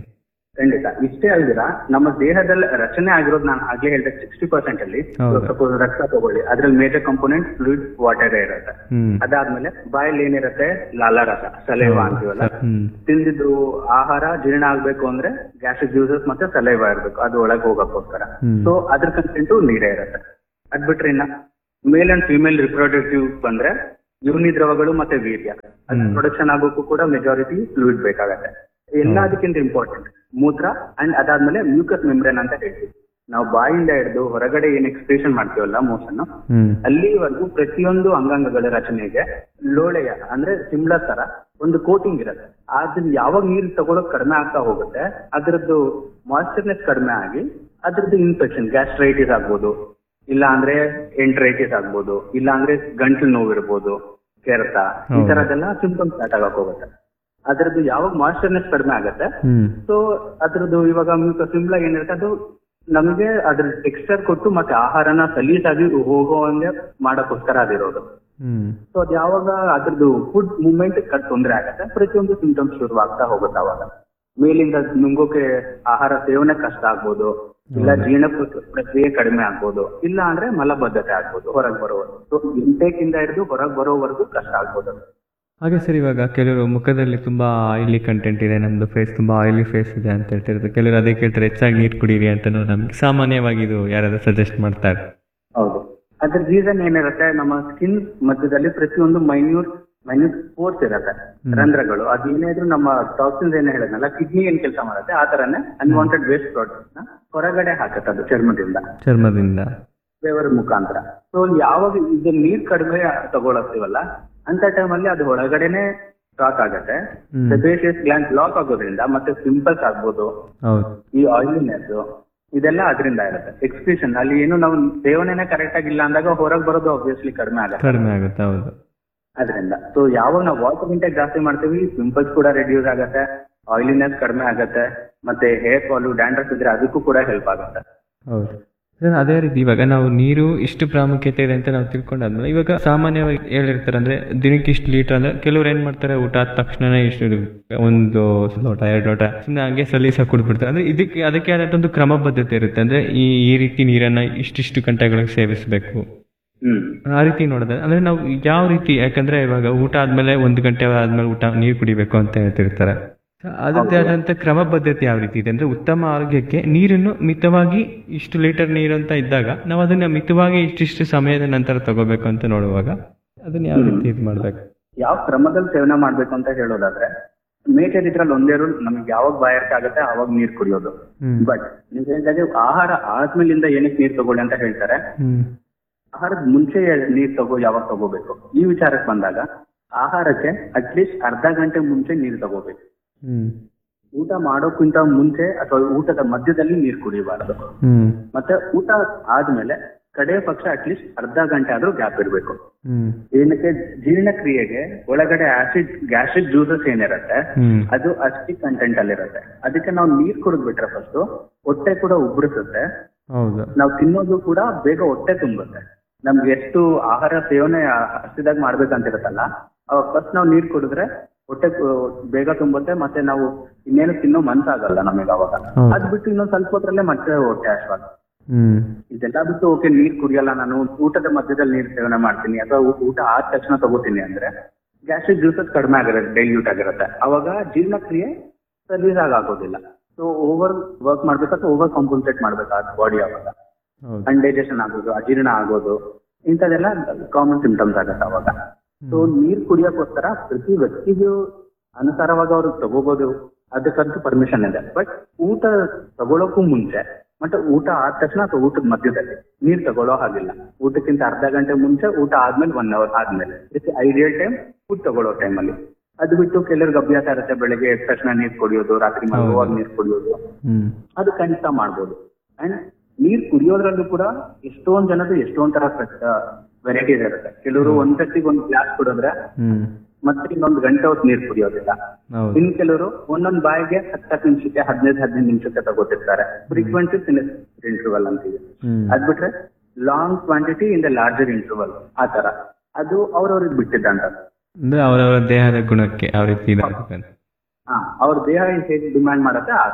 ಖಂಡಿತ ಇಷ್ಟೇ ಅಲ್ದಿರ ನಮ್ಮ ದೇಹದಲ್ಲಿ ರಚನೆ ಆಗಿರೋದು ನಾನು ಆಗ್ಲೇ ಹೇಳಿದೆ ಸಿಕ್ಸ್ಟಿ ಪರ್ಸೆಂಟ್ ಅಲ್ಲಿ ಹೌದು. ಸಪೋಸ್ ರಕ್ತ ತಗೊಳ್ಳಿ ಅದ್ರಲ್ಲಿ ಮೇಜರ್ ಕಂಪೋನೆಂಟ್ ಫ್ಲೂಯಿಡ್ ವಾಟರ್ ಇರುತ್ತೆ ಹ್ಮ್ ಅದಾದ್ಮೇಲೆ ಬಾಯಲ್ಲಿ ಏನಿರುತ್ತೆ ಲಾಲಾರಸ ಸಲೈವ ಅಂತೀವಲ್ಲ ಹ್ಮ್ ತಿಂದಿದ್ದು ಆಹಾರ ಜೀರ್ಣ ಆಗ್ಬೇಕು ಅಂದ್ರೆ ಗ್ಯಾಸ್ಟ್ರಿಕ್ ಜ್ಯೂಸಸ್ ಮತ್ತೆ ಸಲೈವ ಇರ್ಬೇಕು ಅದು ಒಳಗೆ ಹೋಗಕ್ಕೋಸ್ಕರ ಹ್ಮ್. ಸೊ ಅದ್ರ ಕಂಟೆಂಟು ನೀರೇ ಇರುತ್ತೆ ಅದ್ ಬಿಟ್ರೆ ಇನ್ನ ಮೇಲ್ ಅಂಡ್ ಫಿಮೇಲ್ ರಿಪ್ರೊಡಕ್ಟಿವ್ ಬಂದ್ರೆ ಯೋನಿ ದ್ರವಗಳು ಮತ್ತೆ ವೀರ್ಯ ಅದು ಹ್ಮ್. ಪ್ರೊಡಕ್ಷನ್ ಆಗೋಕ್ಕೂ ಕೂಡ ಮೆಜಾರಿಟಿ ಫ್ಲೂಯಿಡ್ ಬೇಕಾಗತ್ತೆ ಎಲ್ಲದಕ್ಕಿಂತ ಇಂಪಾರ್ಟೆಂಟ್ ಮೂತ್ರ ಅಂಡ್ ಅದಾದ್ಮೇಲೆ ಮ್ಯೂಕಸ್ ಮೆಮ್ಬ್ರೇನ್ ಅಂತ ಹೇಳ್ತೀವಿ ನಾವು ಬಾಯಿಂದ ಹಿಡಿದು ಹೊರಗಡೆ ಏನ್ ಎಕ್ಸ್ಪ್ರೆಷನ್ ಮಾಡ್ತೀವಲ್ಲ ಮೋಷನ್ ಹ್ಮ್ ಅಲ್ಲಿವರೆಗೂ ಪ್ರತಿಯೊಂದು ಅಂಗಾಂಗಗಳ ರಚನೆಗೆ ಲೋಳೆಯ ಅಂದ್ರೆ ಸಿಮ್ಲಾ ತರ ಒಂದು ಕೋಟಿಂಗ್ ಇರುತ್ತೆ ಅದನ್ನ ಯಾವಾಗ ನೀರು ತಗೊಳಕ್ ಕಡಿಮೆ ಆಗ್ತಾ ಹೋಗುತ್ತೆ ಅದ್ರದ್ದು ಮಾಯಿಶ್ಚರ್ನೆಸ್ ಕಡಿಮೆ ಆಗಿ ಅದ್ರದ್ದು ಇನ್ಫೆಕ್ಷನ್ ಗ್ಯಾಸ್ಟ್ರೈಟಿಸ್ ಆಗ್ಬೋದು ಇಲ್ಲ ಅಂದ್ರೆ ಎಂಟ್ರೈಟಿಸ್ ಆಗ್ಬೋದು ಇಲ್ಲ ಅಂದ್ರೆ ಗಂಟ್ಲು ನೋವು ಇರ್ಬೋದು ಕೆರೆತ ಈ ಹೌದು. ತರದೆಲ್ಲ ಸಿಂಪ್ಟಮ್ಸ್ ಸ್ಟಾರ್ಟ್ ಆಗಕ್ ಹೋಗುತ್ತೆ ಅದ್ರದ್ದು ಯಾವಾಗ ಮಾಯಿಶ್ಚರ್ನೆಸ್ ಕಡಿಮೆ ಆಗುತ್ತೆ ಹ್ಮ್ ಸೊ ಅದ್ರದ್ದು ಇವಾಗ ಸಿಂಪ್ಲ ಏನಿರುತ್ತೆ ಅದು ನಮಗೆ ಅದ್ರ ಟೆಕ್ಸ್ಚರ್ ಕೊಟ್ಟು ಮತ್ತೆ ಆಹಾರನ ಸಲೀಸಾಗಿ ಹೋಗೋ ಹಂಗೆ ಮಾಡಕ್ಕೋಸ್ಕರ ಅದಿರೋದು ಹ್ಮ್ ಸೊ ಅದು ಯಾವಾಗ ಅದ್ರದ್ದು ಫುಡ್ ಮೂವ್ಮೆಂಟ್ ಕಟ್ ತೊಂದರೆ ಆಗತ್ತೆ ಪ್ರತಿಯೊಂದು ಸಿಂಟಮ್ಸ್ ಶುರುವಾಗ್ತಾ ಹೋಗುತ್ತೆ ಅವಾಗ ಮೇಲಿಂದ ನುಂಗೋಕೆ ಆಹಾರ ಸೇವನೆ ಕಷ್ಟ ಆಗ್ಬೋದು ಇಲ್ಲ ಜೀರ್ಣ ಪ್ರ- ಪ್ರಕ್ರಿಯೆ ಕಡಿಮೆ ಆಗ್ಬೋದು ಇಲ್ಲ ಅಂದ್ರೆ ಮಲಬದ್ಧತೆ ಆಗ್ಬೋದು ಹೊರಗೆ ಬರೋವರೆಗೂ ಸೊ ಇಂಟೇಕ್ ಇಂದ ಹಿಡಿದು ಹೊರಗೆ ಬರೋವರೆಗೂ ಕಷ್ಟ ಆಗ್ಬೋದು ಹಾಗೆ ಸರ್ ಇವಾಗ ಕೆಲವರು ಮುಖದಲ್ಲಿ ತುಂಬಾ ಆಯಿಲಿ ಕಂಟೆಂಟ್ ಇದೆ ನಮ್ದು ಫೇಸ್ ತುಂಬಾ ಆಯಿಲಿ ಫೇಸ್ ಇದೆ ಅಂತ ಹೇಳ್ತಿರ್ತಾರೆ ಕೆಲವರು ಅದೇ ಕೇಳ್ತಾರೆ ಹೆಚ್ಚಾಗಿ ನೀರು ಕುಡೀರಿ ಅಂತ ನಮ್ಗೆ ಸಾಮಾನ್ಯವಾಗಿ ಇದು ಯಾರಾದ್ರೂ ಸಜೆಸ್ಟ್ ಮಾಡ್ತಾರೆ ಹೌದು ಅದ್ರ ರೀಸನ್ ಏನಿರುತ್ತೆ ನಮ್ಮ ಸ್ಕಿನ್ ಮಧ್ಯದಲ್ಲಿ ಪ್ರತಿಯೊಂದು ಮೈನ್ಯೂಟ್ ಮೈನ್ಯೂಟ್ ಸ್ಪೋರ್ಟ್ಸ್ ಇರುತ್ತೆ ರಂಧ್ರಗಳು ಅದು ಏನೇ ಇದ್ರು ನಮ್ಮ ಟಾಕ್ಸಿನ್ಸ್ ಏನೇ ಹೇಳಿದ್ನಲ್ಲ ಕಿಡ್ನಿ ಏನ್ ಕೆಲಸ ಮಾಡುತ್ತೆ ಆ ತರನೇ ಅನ್ವಾಂಟೆಡ್ ವೇಸ್ಟ್ ಪ್ರಾಡಕ್ಟ್ ನ ಹೊರಗಡೆ ಹಾಕತ್ತೆ ಅದು ಚರ್ಮದಿಂದ ಚರ್ಮದಿಂದ ಬೆವರ ಮುಖಾಂತರ ಸೊ ಯಾವಾಗ ಇದು ನೀರ್ ಕಡಿಮೆ ತಗೊಳತ್ತೀವಲ್ಲ ಅಂತ ಟೈಮಲ್ಲಿ ಅದು ಒಳಗಡೆನೆ ಸ್ಟಾಕ್ ಆಗತ್ತೆ ಹ್ಮ್. ಸೆಬೇಷಿಯಸ್ ಗ್ಲ್ಯಾಂಡ್ ಬ್ಲಾಕ್ ಆಗೋದ್ರಿಂದ ಮತ್ತೆ ಪಿಂಪಲ್ಸ್ ಆಗ್ಬೋದು ಹೌದು ಈ ಆಯಿಲಿನೆಸ್ ಇದೆಲ್ಲ ಅದರಿಂದ ಇರುತ್ತೆ ಎಕ್ಸ್ಪ್ರೆಷನ್ ಅಲ್ಲಿ ಏನು ನಾವು ಸೇವನೆನೇ ಕರೆಕ್ಟ್ ಆಗಿಲ್ಲ ಅಂದಾಗ ಹೊರಗೆ ಬರೋದು ಆಬ್ವಿಯಸ್ಲಿ ಕಡಿಮೆ ಆಗುತ್ತೆ ಕಡಿಮೆ ಆಗುತ್ತೆ ಹೌದು ಅದರಿಂದ ಸೊ ಯಾವಾಗ ನಾವು ವಾಟರ್ ಇಂಟೆಕ್ ಜಾಸ್ತಿ ಮಾಡ್ತೀವಿ ಪಿಂಪಲ್ಸ್ ಕೂಡ ರೆಡ್ಯೂಸ್ ಆಗತ್ತೆ ಆಯಿಲಿನೆಸ್ ಕಡಿಮೆ ಆಗತ್ತೆ ಮತ್ತೆ ಹೇರ್ ಫಾಲು ಡ್ಯಾಂಡ್ರಫ್ ಇದ್ರೆ ಅದಕ್ಕೂ ಕೂಡ ಹೆಲ್ಪ್ ಆಗುತ್ತೆ ಹೌದು ಸರ್ ಅದೇ ರೀತಿ ಇವಾಗ ನಾವು ನೀರು ಇಷ್ಟು ಪ್ರಾಮುಖ್ಯತೆ ಇದೆ ಅಂತ ನಾವು ತಿಳ್ಕೊಂಡಾದ್ಮೇಲೆ ಇವಾಗ ಸಾಮಾನ್ಯವಾಗಿ ಹೇಳಿರ್ತಾರೆ ಅಂದ್ರೆ ದಿನಕ್ಕೆ ಇಷ್ಟು ಲೀಟರ್ ಅಂದ್ರೆ ಕೆಲವ್ರು ಏನ್ ಮಾಡ್ತಾರೆ ಊಟ ಆದ ತಕ್ಷಣನೇ ಇಷ್ಟು ಒಂದು ಲೋಟ ಎರಡು ಲೋಟ ಸುಮ್ಮನೆ ಹಂಗೆ ಸಲೀಸಾಗಿ ಕುಡ್ಬಿಡ್ತಾರೆ ಅಂದ್ರೆ ಇದಕ್ಕೆ ಅದಕ್ಕೆ ಆದಂತ ಒಂದು ಕ್ರಮಬದ್ಧತೆ ಇರುತ್ತೆ ಅಂದ್ರೆ ಈ ಈ ರೀತಿ ನೀರನ್ನ ಇಷ್ಟಿಷ್ಟು ಗಂಟೆಗಳಿಗೆ ಸೇವಿಸಬೇಕು ಹ್ಮ್ ಆ ರೀತಿ ನೋಡಿದ್ರೆ ಅಂದ್ರೆ ನಾವು ಯಾವ ರೀತಿ ಯಾಕಂದ್ರೆ ಇವಾಗ ಊಟ ಆದ್ಮೇಲೆ ಒಂದು ಗಂಟೆ ಆದ್ಮೇಲೆ ಊಟ ನೀರು ಕುಡಿಬೇಕು ಅಂತ ಹೇಳ್ತಿರ್ತಾರೆ ಅದಕ್ಕೆ ಆದಂತ ಕ್ರಮಬದ್ಧತೆ ಯಾವ ರೀತಿ ಇದೆ ಅಂದ್ರೆ ಉತ್ತಮ ಆರೋಗ್ಯಕ್ಕೆ ನೀರನ್ನು ಮಿತವಾಗಿ ಇಷ್ಟು ಲೀಟರ್ ನೀರು ಅಂತ ಇದ್ದಾಗ ನಾವು ಅದನ್ನ ಮಿತವಾಗಿ ಇಷ್ಟಿಷ್ಟು ಸಮಯದ ನಂತರ ತಗೋಬೇಕು ಅಂತ ನೋಡುವಾಗ ಅದನ್ನ ಯಾವ ರೀತಿ ಇದು ಮಾಡ್ಬೇಕು ಯಾವ ಕ್ರಮದಲ್ಲಿ ಸೇವನೆ ಮಾಡ್ಬೇಕು ಅಂತ ಹೇಳೋದಾದ್ರೆ ಮೇಜರ್ ಇದ್ರಲ್ಲಿ ಒಂದೇ ರೂಲ್ ನಮಗೆ ಯಾವಾಗ ಬಾಯಾರಿಕೆ ಆಗುತ್ತೆ ಅವಾಗ ನೀರ್ ಕುಡಿಯೋದು ಹ್ಮ್ ಬಟ್ ನೀವು ಹೇಳಿದಾಗೆ ಆಹಾರ ಆದ್ಮೇಲಿಂದ ಏನಕ್ಕೆ ನೀರ್ ತಗೊಳ್ಳಿ ಅಂತ ಹೇಳ್ತಾರೆ ಹ್ಮ್ ಆಹಾರದ ಮುಂಚೆ ನೀರ್ ತಗೋ ಯಾವಾಗ ತಗೋಬೇಕು ಈ ವಿಚಾರಕ್ಕೆ ಬಂದಾಗ ಆಹಾರಕ್ಕೆ ಅಟ್ಲೀಸ್ಟ್ ಅರ್ಧ ಗಂಟೆ ಮುಂಚೆ ನೀರ್ ತಗೋಬೇಕು ಹ್ಮ್ ಊಟ ಮಾಡೋಕ್ಕಿಂತ ಮುಂಚೆ ಅಥವಾ ಊಟದ ಮಧ್ಯದಲ್ಲಿ ನೀರ್ ಕುಡಿಬಾರದು ಹ್ಮ್ ಮತ್ತೆ ಊಟ ಆದ್ಮೇಲೆ ಕಡೆ ಪಕ್ಷ ಅಟ್ಲೀಸ್ಟ್ ಅರ್ಧ ಗಂಟೆ ಆದ್ರೂ ಗ್ಯಾಪ್ ಇರಬೇಕು ಹ್ಮ್ ಏನಕ್ಕೆ ಜೀರ್ಣಕ್ರಿಯೆಗೆ ಒಳಗಡೆ ಆಸಿಡ್ ಗ್ಯಾಸ್ಟ್ರಿಕ್ ಜ್ಯೂಸಸ್ ಏನಿರುತ್ತೆ ಹ್ಮ್ ಅದು ಅಸ್ಟಿಕ್ ಕಂಟೆಂಟ್ ಅಲ್ಲಿ ಇರುತ್ತೆ ಅದಕ್ಕೆ ನಾವು ನೀರ್ ಕುಡಿದ್ಬಿಟ್ರೆ ಫಸ್ಟ್ ಹೊಟ್ಟೆ ಕೂಡ ಉಬ್ರಿಸುತ್ತೆ ಹೌದು ನಾವು ತಿನ್ನೋದು ಕೂಡ ಬೇಗ ಹೊಟ್ಟೆ ತುಂಬುತ್ತೆ ನಮ್ಗೆ ಎಷ್ಟು ಆಹಾರ ಸೇವನೆ ಹಸಿದಾಗ ಮಾಡ್ಬೇಕಂತಿರುತ್ತಲ್ಲ ಅವಾಗ ಫಸ್ಟ್ ನಾವು ನೀರ್ ಕುಡಿದ್ರೆ ಹೊಟ್ಟೆ ಕು- ಬೇಗ ತುಂಬುತ್ತೆ ಮತ್ತೆ ನಾವು ಇನ್ನೇನು ತಿನ್ನೋ ಮನ್ಸಾಗಲ್ಲ ನಮಗೆ ಅವಾಗ ಹೌದು. ಅದ್ ಬಿಟ್ಟು ಇನ್ನೊಂದ್ ಸ್ವಲ್ಪ ಹೊತ್ತರಲ್ಲೇ ಮತ್ತೆ ಹೊಟ್ಟೆ ಹಶ್ವಾಗ ಹ್ಮ್ ಇದೆಲ್ಲ ಬಿಟ್ಟು ಓಕೆ ನೀರ್ ಕುಡಿಯಲ್ಲ ನಾನು ಊಟದ ಮಧ್ಯದಲ್ಲಿ ನೀರ್ ಸೇವನೆ ಮಾಡ್ತೀನಿ ಅಥವಾ ಊ- ಊಟ ಆದ ತಕ್ಷಣ ತಗೋತೀನಿ ಅಂದ್ರೆ ಗ್ಯಾಸ್ಟ್ರಿಕ್ ಜ್ಯೂಸಸ್ ಕಡಿಮೆ ಆಗಿರುತ್ತೆ ಡೈಲ್ಯೂಟ್ ಆಗಿರುತ್ತೆ ಅವಾಗ ಜೀರ್ಣಕ್ರಿಯೆ ಸಲೀಸ್ ಆಗೋದಿಲ್ಲ ಸೊ ಓವರ್ ವರ್ಕ್ ಮಾಡ್ಬೇಕು ಅಥವಾ ಓವರ್ ಕಾಂಪನ್ಸೇಟ್ ಮಾಡ್ಬೇಕಾಗುತ್ತೆ ಬಾಡಿ ಅವಾಗ ಹೌದು ಅನ್ಡೈಜೆಷನ್ ಆಗೋದು ಅಜೀರ್ಣ ಆಗೋದು ಇಂಥದೆಲ್ಲ ಕಾಮನ್ ಸಿಂಪ್ಟಮ್ಸ್ ಆಗುತ್ತೆ ಅವಾಗ ಸೊ ನೀರ್ ಕುಡಿಯೋಕ್ಕೋಸ್ಕರ ಪ್ರತಿ ವ್ಯಕ್ತಿಗೂ ಅನುಸಾರವಾಗಿ ಅವ್ರು ತಗೋಬಹುದು ಅದಕ್ಕಂತೂ ಪರ್ಮಿಷನ್ ಇದೆ ಬಟ್ ಊಟ ತಗೊಳಕ್ಕೂ ಮುಂಚೆ ಮತ್ತೆ ಊಟ ಆದ ತಕ್ಷಣ ಅಥವಾ ಊಟದ ಮಧ್ಯದಲ್ಲಿ ನೀರ್ ತಗೊಳ್ಳೋ ಹಾಗಿಲ್ಲ ಊಟಕ್ಕಿಂತ ಅರ್ಧ ಗಂಟೆ ಮುಂಚೆ ಊಟ ಆದ್ಮೇಲೆ ಒನ್ ಅವರ್ ಆದ್ಮೇಲೆ ಐಡಿಯಲ್ ಟೈಮ್ ಫುಡ್ ತಗೊಳ್ಳೋ ಟೈಮಲ್ಲಿ ಅದು ಬಿಟ್ಟು ಕೆಲವ್ರಿಗೆ ಅಭ್ಯಾಸ ಇರುತ್ತೆ ಬೆಳಗ್ಗೆ ಎದ್ದ ತಕ್ಷಣ ನೀರ್ ಕುಡಿಯೋದು ರಾತ್ರಿ ಮಲಗುವಾಗ ಹೌದು. ನೀರ್ ಕುಡಿಯೋದು ಹ್ಮ್ ಅದು ಖಂಡಿತ ಮಾಡ್ಬೋದು ಅಂಡ್ ನೀರ್ ಕುಡಿಯೋದ್ರಲ್ಲೂ ಕೂಡ ಎಷ್ಟೊಂದ್ ಜನದ್ದು ಎಷ್ಟೊಂದ್ ತರ ವೆರೈಟೀಸ್ ಇರುತ್ತೆ ಕೆಲವರು ಒಂದ್ ಸತಿಗೆ ಒಂದ್ ಗ್ಲಾಸ್ ಕುಡಿದ್ರೆ ಹ್ಮ್ ಮತ್ತೆ ಇನ್ನೊಂದ್ ಗಂಟೆ ಹೊತ್ತು ನೀರ್ ಕುಡಿಯೋದಿಲ್ಲ ಹೌದು ಇನ್ ಕೆಲವರು ಒಂದೊಂದ್ ಬಾಯಿಗೆ ಹತ್ತತ್ತು ನಿಮಿಷಕ್ಕೆ ಹದಿನೈದು ಹದಿನೈದು ನಿಮಿಷಕ್ಕೆ ತಗೋತಿರ್ತಾರೆ ಫ್ರೀಕ್ವೆನ್ಸಿ ಇಂಟರ್ವಲ್ ಅಂತೀವಿ ಹ್ಮ್ ಅದ್ ಬಿಟ್ರೆ long quantity in the larger interval ಆ ತರ ಅದು ಅವ್ರವ್ರಿಗೆ ಬಿಟ್ಟಿದ್ದಂತ ಅಂದ್ರೆ ಅವರವರ ದೇಹದ ಗುಣಕ್ಕೆ ಯಾವ ರೀತಿ ಇದಾಗುತ್ತೆ ಅಂತ ಹಾ ಅವ್ರ ದೇಹ ಹೇಗೆ ಡಿಮ್ಯಾಂಡ್ ಮಾಡುತ್ತೆ ಆ ತರ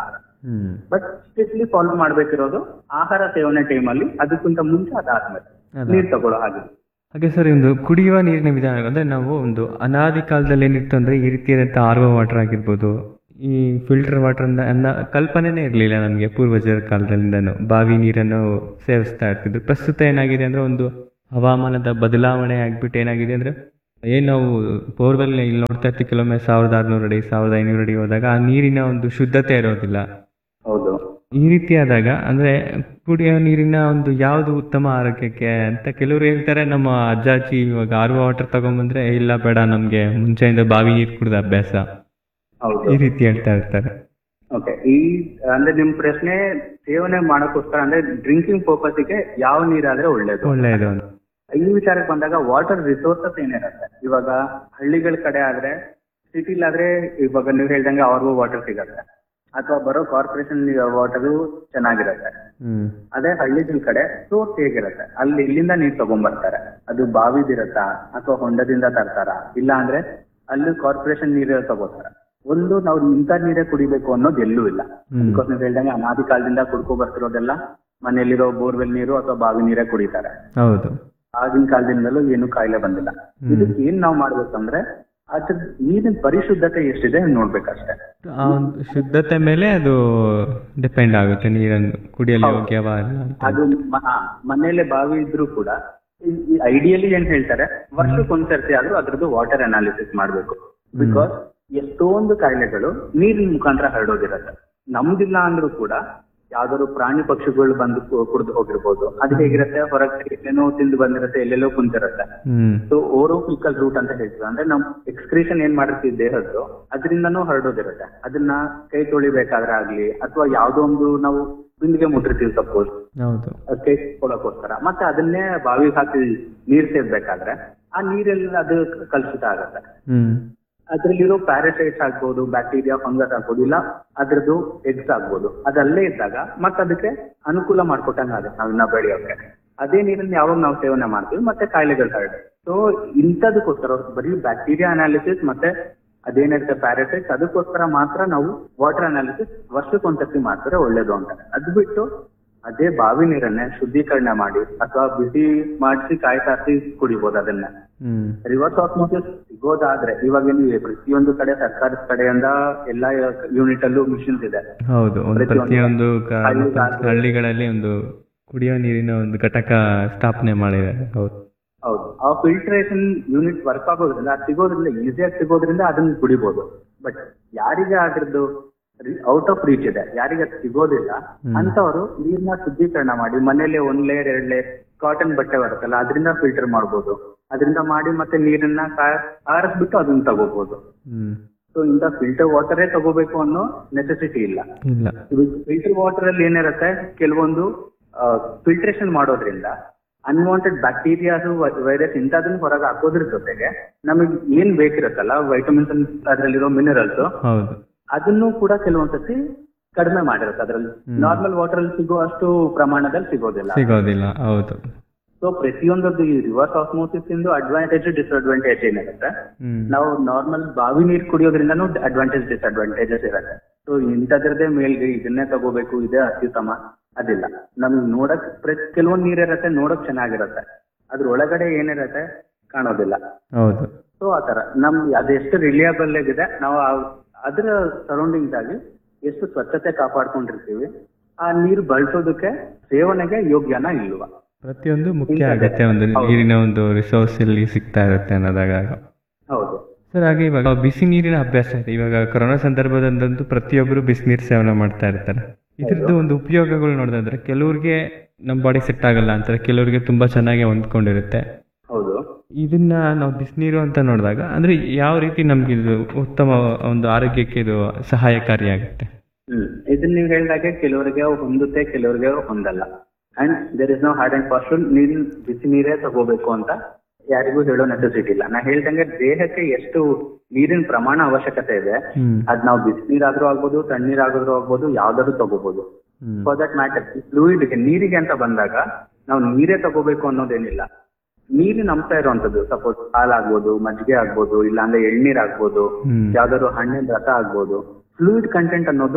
ಹ್ಮ್ ಬಟ್ ಸ್ಟ್ರಿಕ್ಟ್ಲಿ ಫಾಲೋ ಮಾಡ್ಬೇಕಿರೋದು ಆಹಾರ ಸೇವನೆ ಟೈಮಲ್ಲಿ ಅದಕ್ಕಿಂತ ಮುಂಚೆ ಅದಾದ್ಮೇಲೆ ಅದ. ನೀರ್ ತಗೊಳ್ಳೋ ಹಾಗೆ ಹಾಗೆ ಸರ್ ಒಂದು ಕುಡಿಯುವ ನೀರಿನ ವಿಧಾನ ಅಂದ್ರೆ ನಾವು ಒಂದು ಅನಾದಿ ಕಾಲದಲ್ಲಿ ಏನಿತ್ತು ಅಂದ್ರೆ ಈ ರೀತಿಯಾದಂಥ ಆರ್ ಒ ವಾಟರ್ ಆಗಿರ್ಬೋದು ಈ ಫಿಲ್ಟರ್ ವಾಟರ್ ಅನ್ನ ಕಲ್ಪನೆನೇ ಇರಲಿಲ್ಲ ನಮಗೆ ಪೂರ್ವಜರ ಕಾಲದಿಂದನೂ ಬಾವಿ ನೀರನ್ನು ಸೇವಿಸ್ತಾ ಇರ್ತಿದ್ರು ಪ್ರಸ್ತುತ ಏನಾಗಿದೆ ಅಂದ್ರೆ ಒಂದು ಹವಾಮಾನದ ಬದಲಾವಣೆ ಆಗ್ಬಿಟ್ಟು ಏನಾಗಿದೆ ಅಂದ್ರೆ ಏನು ನಾವು ಬೋರ್ವೆಲ್ ಇಲ್ಲಿ ನೋಡ್ತಾ ಇರ್ತೀವಿ ಕೆಲವೊಮ್ಮೆ ಸಾವಿರದ ಆರುನೂರು ಅಡಿ ಸಾವಿರದ ಐನೂರು ಅಡಿ ಹೋದಾಗ ಆ ನೀರಿನ ಒಂದು ಶುದ್ಧತೆ ಇರೋದಿಲ್ಲ ಹೌದು ಈ ರೀತಿಯಾದಾಗ ಅಂದ್ರೆ ಕುಡಿಯೋ ನೀರಿನ ಒಂದು ಯಾವುದು ಉತ್ತಮ ಆರೋಗ್ಯಕ್ಕೆ ಅಂತ ಕೆಲವರು ಹೇಳ್ತಾರೆ ನಮ್ಮ ಅಜ್ಜಾಜಿ ಇವಾಗ ಆರ್ ವಾಟರ್ ತಗೊಂಬಂದ್ರೆ "ಏ, ಇಲ್ಲ ಬೇಡ ನಮ್ಗೆ ಮುಂಚೆಯಿಂದ ಬಾವಿ ನೀರು ಕುಡಿದ ಅಭ್ಯಾಸ ಹೌದು ಈ ರೀತಿ ಹೇಳ್ತಾ ಇರ್ತಾರೆ ಓಕೆ ಈ ಅಂದ್ರೆ ನಿಮ್ ಪ್ರಶ್ನೆ ಸೇವನೆ ಮಾಡಕ್ಕೋಸ್ಕರ ಅಂದ್ರೆ ಡ್ರಿಂಕಿಂಗ್ ಪರ್ಪಸ್ಗೆ ಯಾವ ನೀರಾದ್ರೆ ಒಳ್ಳೇದು ಒಳ್ಳೆಯದು ಅಂತ ಈ ವಿಚಾರಕ್ಕೆ ಬಂದಾಗ ವಾಟರ್ ರಿಸೋರ್ಸಸ್ ಏನಿರುತ್ತೆ ಇವಾಗ ಹಳ್ಳಿಗಳ ಕಡೆ ಆದ್ರೆ ಸಿಟಿಲಾದ್ರೆ ಇವಾಗ ನೀವು ಹೇಳ್ದಂಗೆ ಅವ್ರಿಗೂ ವಾಟರ್ ಸಿಗತ್ತೆ ಅಥವಾ ಬರೋ ಕಾರ್ಪೊರೇಷನ್ ವಾಟರು ಚೆನ್ನಾಗಿರುತ್ತೆ ಹ್ಮ್ ಅದೇ ಹಳ್ಳಿಗಳ ಕಡೆ ಸೋರ್ಸ್ ಹೇಗಿರುತ್ತೆ ಅಲ್ಲಿ ಇಲ್ಲಿಂದ ನೀರ್ ತಗೊಂಡ್ಬರ್ತಾರೆ ಅದು ಬಾವಿದಿರತ್ತಾ ಅಥವಾ ಹೊಂಡದಿಂದ ತರ್ತಾರ ಇಲ್ಲ ಅಂದ್ರೆ ಅಲ್ಲಿ ಕಾರ್ಪೊರೇಷನ್ ನೀರು ತಗೋತಾರ ಒಂದು ನಾವು ಇಂಥ ನೀರೇ ಕುಡಿಬೇಕು ಅನ್ನೋದು ಎಲ್ಲೂ ಇಲ್ಲ ಹ್ಮ್. ಬಿಕಾಸ್ ನೀವು ಹೇಳ್ದಂಗೆ ಅನಾದಿ ಕಾಲದಿಂದ ಕುಡ್ಕೊ ಬರ್ತಿರೋದೆಲ್ಲ ಮನೆಯಲ್ಲಿರೋ ಬೋರ್ವೆಲ್ ನೀರು ಅಥವಾ ಬಾವಿ ನೀರೇ ಕುಡಿತಾರೆ ಹೌದು ಆಗಿನ ಕಾಲದಿಂದಲೂ ಏನು ಕಾಯಿಲೆ ಬಂದಿಲ್ಲ ಹ್ಮ್. ಇದಕ್ಕೆ ಏನ್ ನಾವು ಮಾಡ್ಬೇಕಂದ್ರೆ ಅದ್ರ ನೀರಿನ ಪರಿಶುದ್ಧತೆ ಎಷ್ಟಿದೆ ನೋಡ್ಬೇಕಷ್ಟೇ ಆ ಒಂದು ಶುದ್ಧತೆ ಮೇಲೆ ಅದು ಡಿಪೆಂಡ್ ಆಗುತ್ತೆ ನೀರನ್ನು ಕುಡಿಯಲು ಹೌದು. ಯೋಗ್ಯವಾ ಅಲ್ಲ ಅಂತ ಅದು ಮ- ಹಾ, ಮನೇಲೆ ಬಾವಿ ಇದ್ರೂ ಕೂಡ ಐಡಿಯಲಿ ಏನ್ ಹೇಳ್ತಾರೆ ವರ್ಷಕ್ಕೊಂದ್ಸರ್ತಿ ಆದ್ರೂ ಅದ್ರದ್ದು ವಾಟರ್ ಅನಾಲಿಸಿಸ್ ಮಾಡ್ಬೇಕು ಬಿಕಾಸ್ ಎಷ್ಟೊಂದು ಕಾಯಿಲೆಗಳು ನೀರಿನ ಮುಖಾಂತರ ಹರಡೋದಿರತ್ತೆ ನಮ್ದಿಲ್ಲ ಅಂದ್ರೂ ಕೂಡ ಯಾವ್ದಾದ್ರು ಪ್ರಾಣಿ ಪಕ್ಷಿಗಳು ಬಂದು ಕುಡಿದು ಹೋಗಿರ್ಬೋದು ಅದು ಹೇಗಿರುತ್ತೆ ಹೊರಗೆ ಎಲ್ಲೇನೋ ತಿಂದು ಬಂದಿರುತ್ತೆ ಎಲ್ಲೆಲ್ಲೋ ಕುಂತಿರುತ್ತೆ ಹ್ಮ್ ಸೊ ಓರೋಫಿಕಲ್ ರೂಟ್ ಅಂತ ಹೇಳ್ತೀವಿ ಅಂದ್ರೆ ನಮ್ ಎಕ್ಸ್ಕ್ರೀಷನ್ ಏನ್ ಮಾಡಿರ್ತೀವಿ ದೇಹದ್ದು ಅದರಿಂದನೂ ಹರಡೋದಿರುತ್ತೆ ಅದನ್ನ ಕೈ ತೊಳಿಬೇಕಾದ್ರೆ ಆಗ್ಲಿ ಅಥವಾ ಯಾವ್ದೋ ಒಂದು ನಾವು ಬಿಂದಿಗೆ ಮುಟ್ಟಿರ್ತೀವಿ ಸಪೋಸ್ ಹೌದು ಕೈ ಕೊಡಕ್ಕೋಸ್ಕರ ಮತ್ತೆ ಅದನ್ನೇ ಬಾವಿಗೆ ಹಾಕಿ ನೀರ್ ಸೇರ್ಬೇಕಾದ್ರೆ ಆ ನೀರೆಲ್ಲ ಅದು ಕಲುಷಿತ ಆಗತ್ತೆ ಹ್ಮ್ ಅದ್ರಲ್ಲಿರೋ ಪ್ಯಾರಾಸೈಟ್ಸ್ ಆಗ್ಬೋದು ಬ್ಯಾಕ್ಟೀರಿಯಾ ಫಂಗಸ್ ಆಗ್ಬೋದು ಇಲ್ಲ ಅದ್ರದ್ದು ಎಗ್ಸ್ ಆಗ್ಬೋದು ಅದಲ್ಲೇ ಇದ್ದಾಗ ಮತ್ತೆ ಅದಕ್ಕೆ ಅನುಕೂಲ ಮಾಡ್ಕೊಟ್ಟಂಗ ಆಗುತ್ತೆ ನಾವಿನ್ನ ಬೆಳೆಯೋಕೆ ಅದೇ ನೀರನ್ನ ಯಾವಾಗ ನಾವು ಸೇವನೆ ಮಾಡ್ತೀವಿ ಮತ್ತೆ ಕಾಯಿಲೆಗಳು ಹರಡುತ್ತೆ ಸೊ ಇಂಥದಕ್ಕೋಸ್ಕರ ಬರೀ ಬ್ಯಾಕ್ಟೀರಿಯಾ ಅನಾಲಿಸಿಸ್ ಮತ್ತೆ ಅದೇನಿರುತ್ತೆ ಪ್ಯಾರಾಸೈಟ್ಸ್ ಅದಕ್ಕೋಸ್ಕರ ಮಾತ್ರ ನಾವು ವಾಟರ್ ಅನಾಲಿಸಿಸ್ ವರ್ಷಕ್ಕೊಂದ್ಸತಿ ಮಾಡ್ತಾರೆ ಒಳ್ಳೇದು ಅಂತ ಅದ್ ಬಿಟ್ಟು ಅದೇ ಬಾವಿ ನೀರನ್ನೇ ಶುದ್ಧೀಕರಣ ಮಾಡಿ ಅಥವಾ ಬಿಸಿ ಮಾಡಿಸಿ ಕಾಯಿ ಕಾಸಿ ಕುಡಿಬಹುದು ಅದನ್ನ ಹ್ಮ್ ರಿವರ್ಸ್ ಆಸ್ಮೋಸಿಸ್ ಸಿಗೋದಾದ್ರೆ ಇವಾಗ ನೀವು ಪ್ರತಿಯೊಂದು ಕಡೆ ಸರ್ಕಾರದ ಕಡೆಯಿಂದ ಎಲ್ಲಾ ಯೂನಿಟ್ ಅಲ್ಲೂ ಮಿಷನ್ಸ್ ಇದೆ ಹೌದು ಒಂದು ಪ್ರತಿಯೊಂದು ಪ್ರತಿಯೊಂದು ಕ- ಹಳ್ಳಿಗಾದ್ರೆ- ಹಳ್ಳಿಗಳಲ್ಲಿ ಒಂದು ಕುಡಿಯೋ ನೀರಿನ ಒಂದು ಘಟಕ ಸ್ಥಾಪನೆ ಮಾಡಿದ್ದಾರೆ ಹೌದು ಹೌದು ಆ ಫಿಲ್ಟ್ರೇಷನ್ ಯೂನಿಟ್ ವರ್ಕ್ ಆಗೋದ್ರಿಂದ ಅದು ಸಿಗೋದ್ರಿಂದ ಈಸಿಯಾಗಿ ಸಿಗೋದ್ರಿಂದ ಅದನ್ನ ಕುಡಿಬಹುದು ಬಟ್ ಯಾರಿಗೆ ಅದ್ರದ್ದು ಔಟ್ ಆಫ್ ರೀಚ್ ಇದೆ ಯಾರಿಗೆ ಅದು ಸಿಗೋದಿಲ್ಲ ಹ್ಮ್. ಅಂತವರು ನೀರ್ನ ಶುದ್ಧೀಕರಣ ಮಾಡಿ ಮನೇಲಿ ಒಂದ್ ಲೇಯರ್ ಎರಡ್ ಲೇಯರ್ ಕಾಟನ್ ಬಟ್ಟೆ ಬರುತ್ತಲ್ಲ ಅದರಿಂದ ಫಿಲ್ಟರ್ ಮಾಡ್ಬೋದು ಅದರಿಂದ ಮಾಡಿ ಮತ್ತೆ ನೀರನ್ನ ಕಾ- ಆರಿಸ್ಬಿಟ್ಟು ಅದನ್ನ ತಗೋಬಹುದು ಹ್ಮ್ ಸೊ ಇಂಥ ಫಿಲ್ಟರ್ ವಾಟರೇ ತಗೋಬೇಕು ಅನ್ನೋ ನೆಸೆಸಿಟಿ ಇಲ್ಲ ಇಲ್ಲ ಫಿಲ್ಟರ್ ವಾಟರ್ ಅಲ್ಲಿ ಏನಿರುತ್ತೆ ಕೆಲವೊಂದು ಫಿಲ್ಟ್ರೇಷನ್ ಮಾಡೋದ್ರಿಂದ ಅನ್ವಾಂಟೆಡ್ ಬ್ಯಾಕ್ಟೀರಿಯಾಸ್ ವೈರಸ್ ಇಂಥದನ್ನ ಹೊರಗೆ ಹಾಕೋದ್ರ ಜೊತೆಗೆ ನಮಗೆ ಏನ್ ಬೇಕಿರುತ್ತಲ್ಲ ವೈಟಮಿನ್ಸ್ ಅದರಲ್ಲಿರೋ ಮಿನರಲ್ಸ್ ಹೌದು ಅದನ್ನು ಕೂಡ ಕೆಲವೊಂದ್ಸತಿ ಕಡಿಮೆ ಮಾಡಿರುತ್ತೆ ಅದ್ರಲ್ಲಿ ಹ್ಮ್. ನಾರ್ಮಲ್ ವಾಟರ್ ಅಲ್ಲಿ ಸಿಗೋ ಅಷ್ಟು ಪ್ರಮಾಣದಲ್ಲಿ ಸಿಗೋದಿಲ್ಲ ಸಿಗೋದಿಲ್ಲ ಹೌದು ಸೊ ಪ್ರತಿಯೊಂದದ್ದು ಈ ರಿವರ್ಸ್ ಆಸ್ಮೋಸಿಸ್ ಇಂದು ಅಡ್ವಾಂಟೇಜ್ ಡಿಸ್ಅಡ್ವಾಂಟೇಜ್ ಏನಿರುತ್ತೆ ಹ್ಮ್ ನಾವು ನಾರ್ಮಲ್ ಬಾವಿ ನೀರು ಕುಡಿಯೋದ್ರಿಂದನೂ ಅಡ್ವಾಂಟೇಜ್ ಡಿಸ್ಅಡ್ವಾಂಟೇಜಸ್ ಇರುತ್ತೆ ಸೊ ಇಂಥದ್ರದ್ದೇ ಮೇಲ್ಗೆ ಇದನ್ನೇ ತಗೋಬೇಕು ಇದೇ ಅತ್ಯುತ್ತಮ ಅದಿಲ್ಲ ನಮ್ಗೆ ನೋಡಕ್ ಪ್ರತಿ ಕೆಲವೊಂದ್ ನೀರಿರತ್ತೆ ನೋಡಕ್ ಚೆನ್ನಾಗಿರತ್ತೆ ಅದ್ರ ಒಳಗಡೆ ಏನಿರತ್ತೆ ಕಾಣೋದಿಲ್ಲ ಹೌದು ಸೊ ಆತರ ನಮ್ ಅದೆಷ್ಟು ರಿಲಿಯಬಲ್ ಆಗಿದೆ ನಾವು ಆ- ಅದ್ರ ಸರೌಂಡಿಂಗ್ಸ್ ಆಗಿ ಎಷ್ಟು ಸ್ವಚ್ಛತೆ ಕಾಪಾಡ್ಕೊಂಡಿರ್ತೀವಿ ಆ ನೀರು ಬಳಸೋದಕ್ಕೆ ಸೇವನೆಗೆ ಯೋಗ್ಯನ ಇಲ್ವಾ ಪ್ರತಿಯೊಂದು ಮುಖ್ಯ ಇಂಥದ್ದೇ. ಆಗುತ್ತೆ ಒಂದು ಹೌದು. ನೀರಿನ ಒಂದು ರಿಸೋರ್ಸ್ ಇಲ್ಲಿ ಸಿಗ್ತಾ ಇರುತ್ತೆ ಅನ್ನೋದಾಗ ಹೌದು ಸರ್ ಹಾಗೆ ಇವಾಗ ಬಿಸಿ ನೀರಿನ ಅಭ್ಯಾಸ ಇದೆ ಇವಾಗ ಕೊರೋನಾ ಸಂದರ್ಭದಂತೂ ಪ್ರತಿಯೊಬ್ಬರು ಬಿಸಿನೀರು ಸೇವನೆ ಮಾಡ್ತಾ ಇರ್ತಾರೆ ಇದ್ರದ್ದು ಒಂದು ಉಪಯೋಗಗಳು ನೋಡೋದಾದ್ರೆ ಕೆಲವ್ರಿಗೆ ನಮ್ಮ ಬಾಡಿ ಸೆಟ್ ಆಗಲ್ಲ ಅಂತಾರೆ ಕೆಲವ್ರಿಗೆ ತುಂಬಾ ಚೆನ್ನಾಗಿ ಹೊಂದ್ಕೊಂಡಿರುತ್ತೆ ಹೌದು ಇದನ್ನ ನಾವು ಬಿಸಿನೀರು ಅಂತ ನೋಡಿದಾಗ ಅಂದ್ರೆ ಯಾವ ರೀತಿ ನಮ್ಗೆ ಇದು ಉತ್ತಮ ಒಂದು ಆರೋಗ್ಯಕ್ಕೆ ಇದು ಸಹಾಯಕಾರಿಯಾಗುತ್ತೆ ಹ್ಮ್ ಇದನ್ನ ನೀವು ಹೇಳಿದಾಗೆ ಕೆಲವರಿಗೆ ಹೊಂದುತ್ತೆ ಕೆಲವರಿಗೆ ಹೊಂದಲ್ಲ and there is no hard and fast ನೀರಿನ ಬಿಸಿ ನೀರೇ ತಗೋಬೇಕು ಅಂತ ಯಾರಿಗೂ ಹೇಳೋ ನೆಸೆಸಿಟಿ ಇಲ್ಲ ನಾ ಹೇಳ್ದಂಗೆ ದೇಹಕ್ಕೆ ಎಷ್ಟು ನೀರಿನ ಪ್ರಮಾಣ ಅವಶ್ಯಕತೆ ಇದೆ ಹ್ಮ್ ಅದ್ ನಾವು ಬಿಸಿ ನೀರಾದ್ರೂ ಆಗ್ಬೋದು ತಣ್ಣೀರಾದ್ರೂ ಆಗ್ಬೋದು ಯಾವ್ದಾದ್ರು ತಗೋಬಹುದು ಹ್ಮ್ ಫಾರ್ ದಟ್ ಮ್ಯಾಟರ್ ಫ್ಲೂಯಿಡ್ಗೆ ನೀರಿಗೆ ಅಂತ ಬಂದಾಗ ನಾವು ನೀರೇ ತಗೋಬೇಕು ಅನ್ನೋದೇನಿಲ್ಲ ನೀರಿನ ಅಂಶ ಇರುವಂತದ್ದು ಸಪೋಸ್ ಹಾಲಾಗ್ಬೋದು ಮಜ್ಜಿಗೆ ಆಗ್ಬೋದು ಇಲ್ಲಾಂದ್ರೆ ಎಳ್ನೀರ್ ಆಗ್ಬೋದು ಹ್ಮ್ ಯಾವ್ದಾದ್ರು ಹಣ್ಣಿನ ರಸ ಆಗ್ಬೋದು ಫ್ಲೂಯಿಡ್ ಕಂಟೆಂಟ್ ಅನ್ನೋದು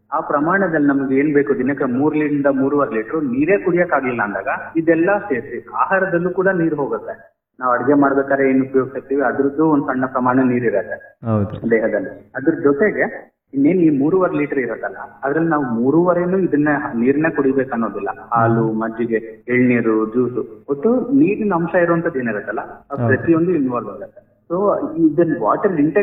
ಆ ಪ್ರಮಾಣದಲ್ಲಿ ನಮ್ಗೆ ಏನ್ ಬೇಕು ದಿನಕ್ಕೆ ಮೂರ್ಲಿಂದ ಮೂರುವರೆ ಲೀಟರ್ ನೀರೇ ಕುಡಿಯಕ್ ಆಗ್ಲಿಲ್ಲ ಅಂದಾಗ ಇದೆಲ್ಲ ಸೇರಿಸಿ ಆಹಾರದಲ್ಲೂ ಕೂಡ ನೀರು ಹೋಗುತ್ತೆ ನಾವು ಅಡಿಗೆ ಮಾಡ್ಬೇಕಾದ್ರೆ ಏನ್ ಉಪಯೋಗಿಸ್ತೀವಿ ಅದ್ರದ್ದು ಒಂದ್ ಸಣ್ಣ ಪ್ರಮಾಣ ನೀರಿರುತ್ತೆ ಹೌದು ದೇಹದಲ್ಲಿ ಅದ್ರ ಜೊತೆಗೆ ಇನ್ನೇನ್ ಈ ಮೂರುವರೆ ಲೀಟರ್ ಇರತ್ತಲ್ಲ ಅದ್ರಲ್ಲಿ ನಾವು ಮೂರುವರೆನೂ ಇದನ್ನ ನೀರ್ನ ಕುಡಿಬೇಕು ಅನ್ನೋದಿಲ್ಲ ಹಾಲು ಮಜ್ಜಿಗೆ ಎಳ್ನೀರು ಜ್ಯೂಸು ಒಟ್ಟು ನೀರಿನ ಅಂಶ ಇರುವಂತದ್ದು ಏನಿರುತ್ತಲ್ಲ ಅದು ಹೌದು. ಪ್ರತಿಯೊಂದು ಇನ್ವಾಲ್ವ್ ಆಗುತ್ತೆ ಸೊ ಇದನ್ನ ವಾಟರ್ ಇಂಟೆಕ್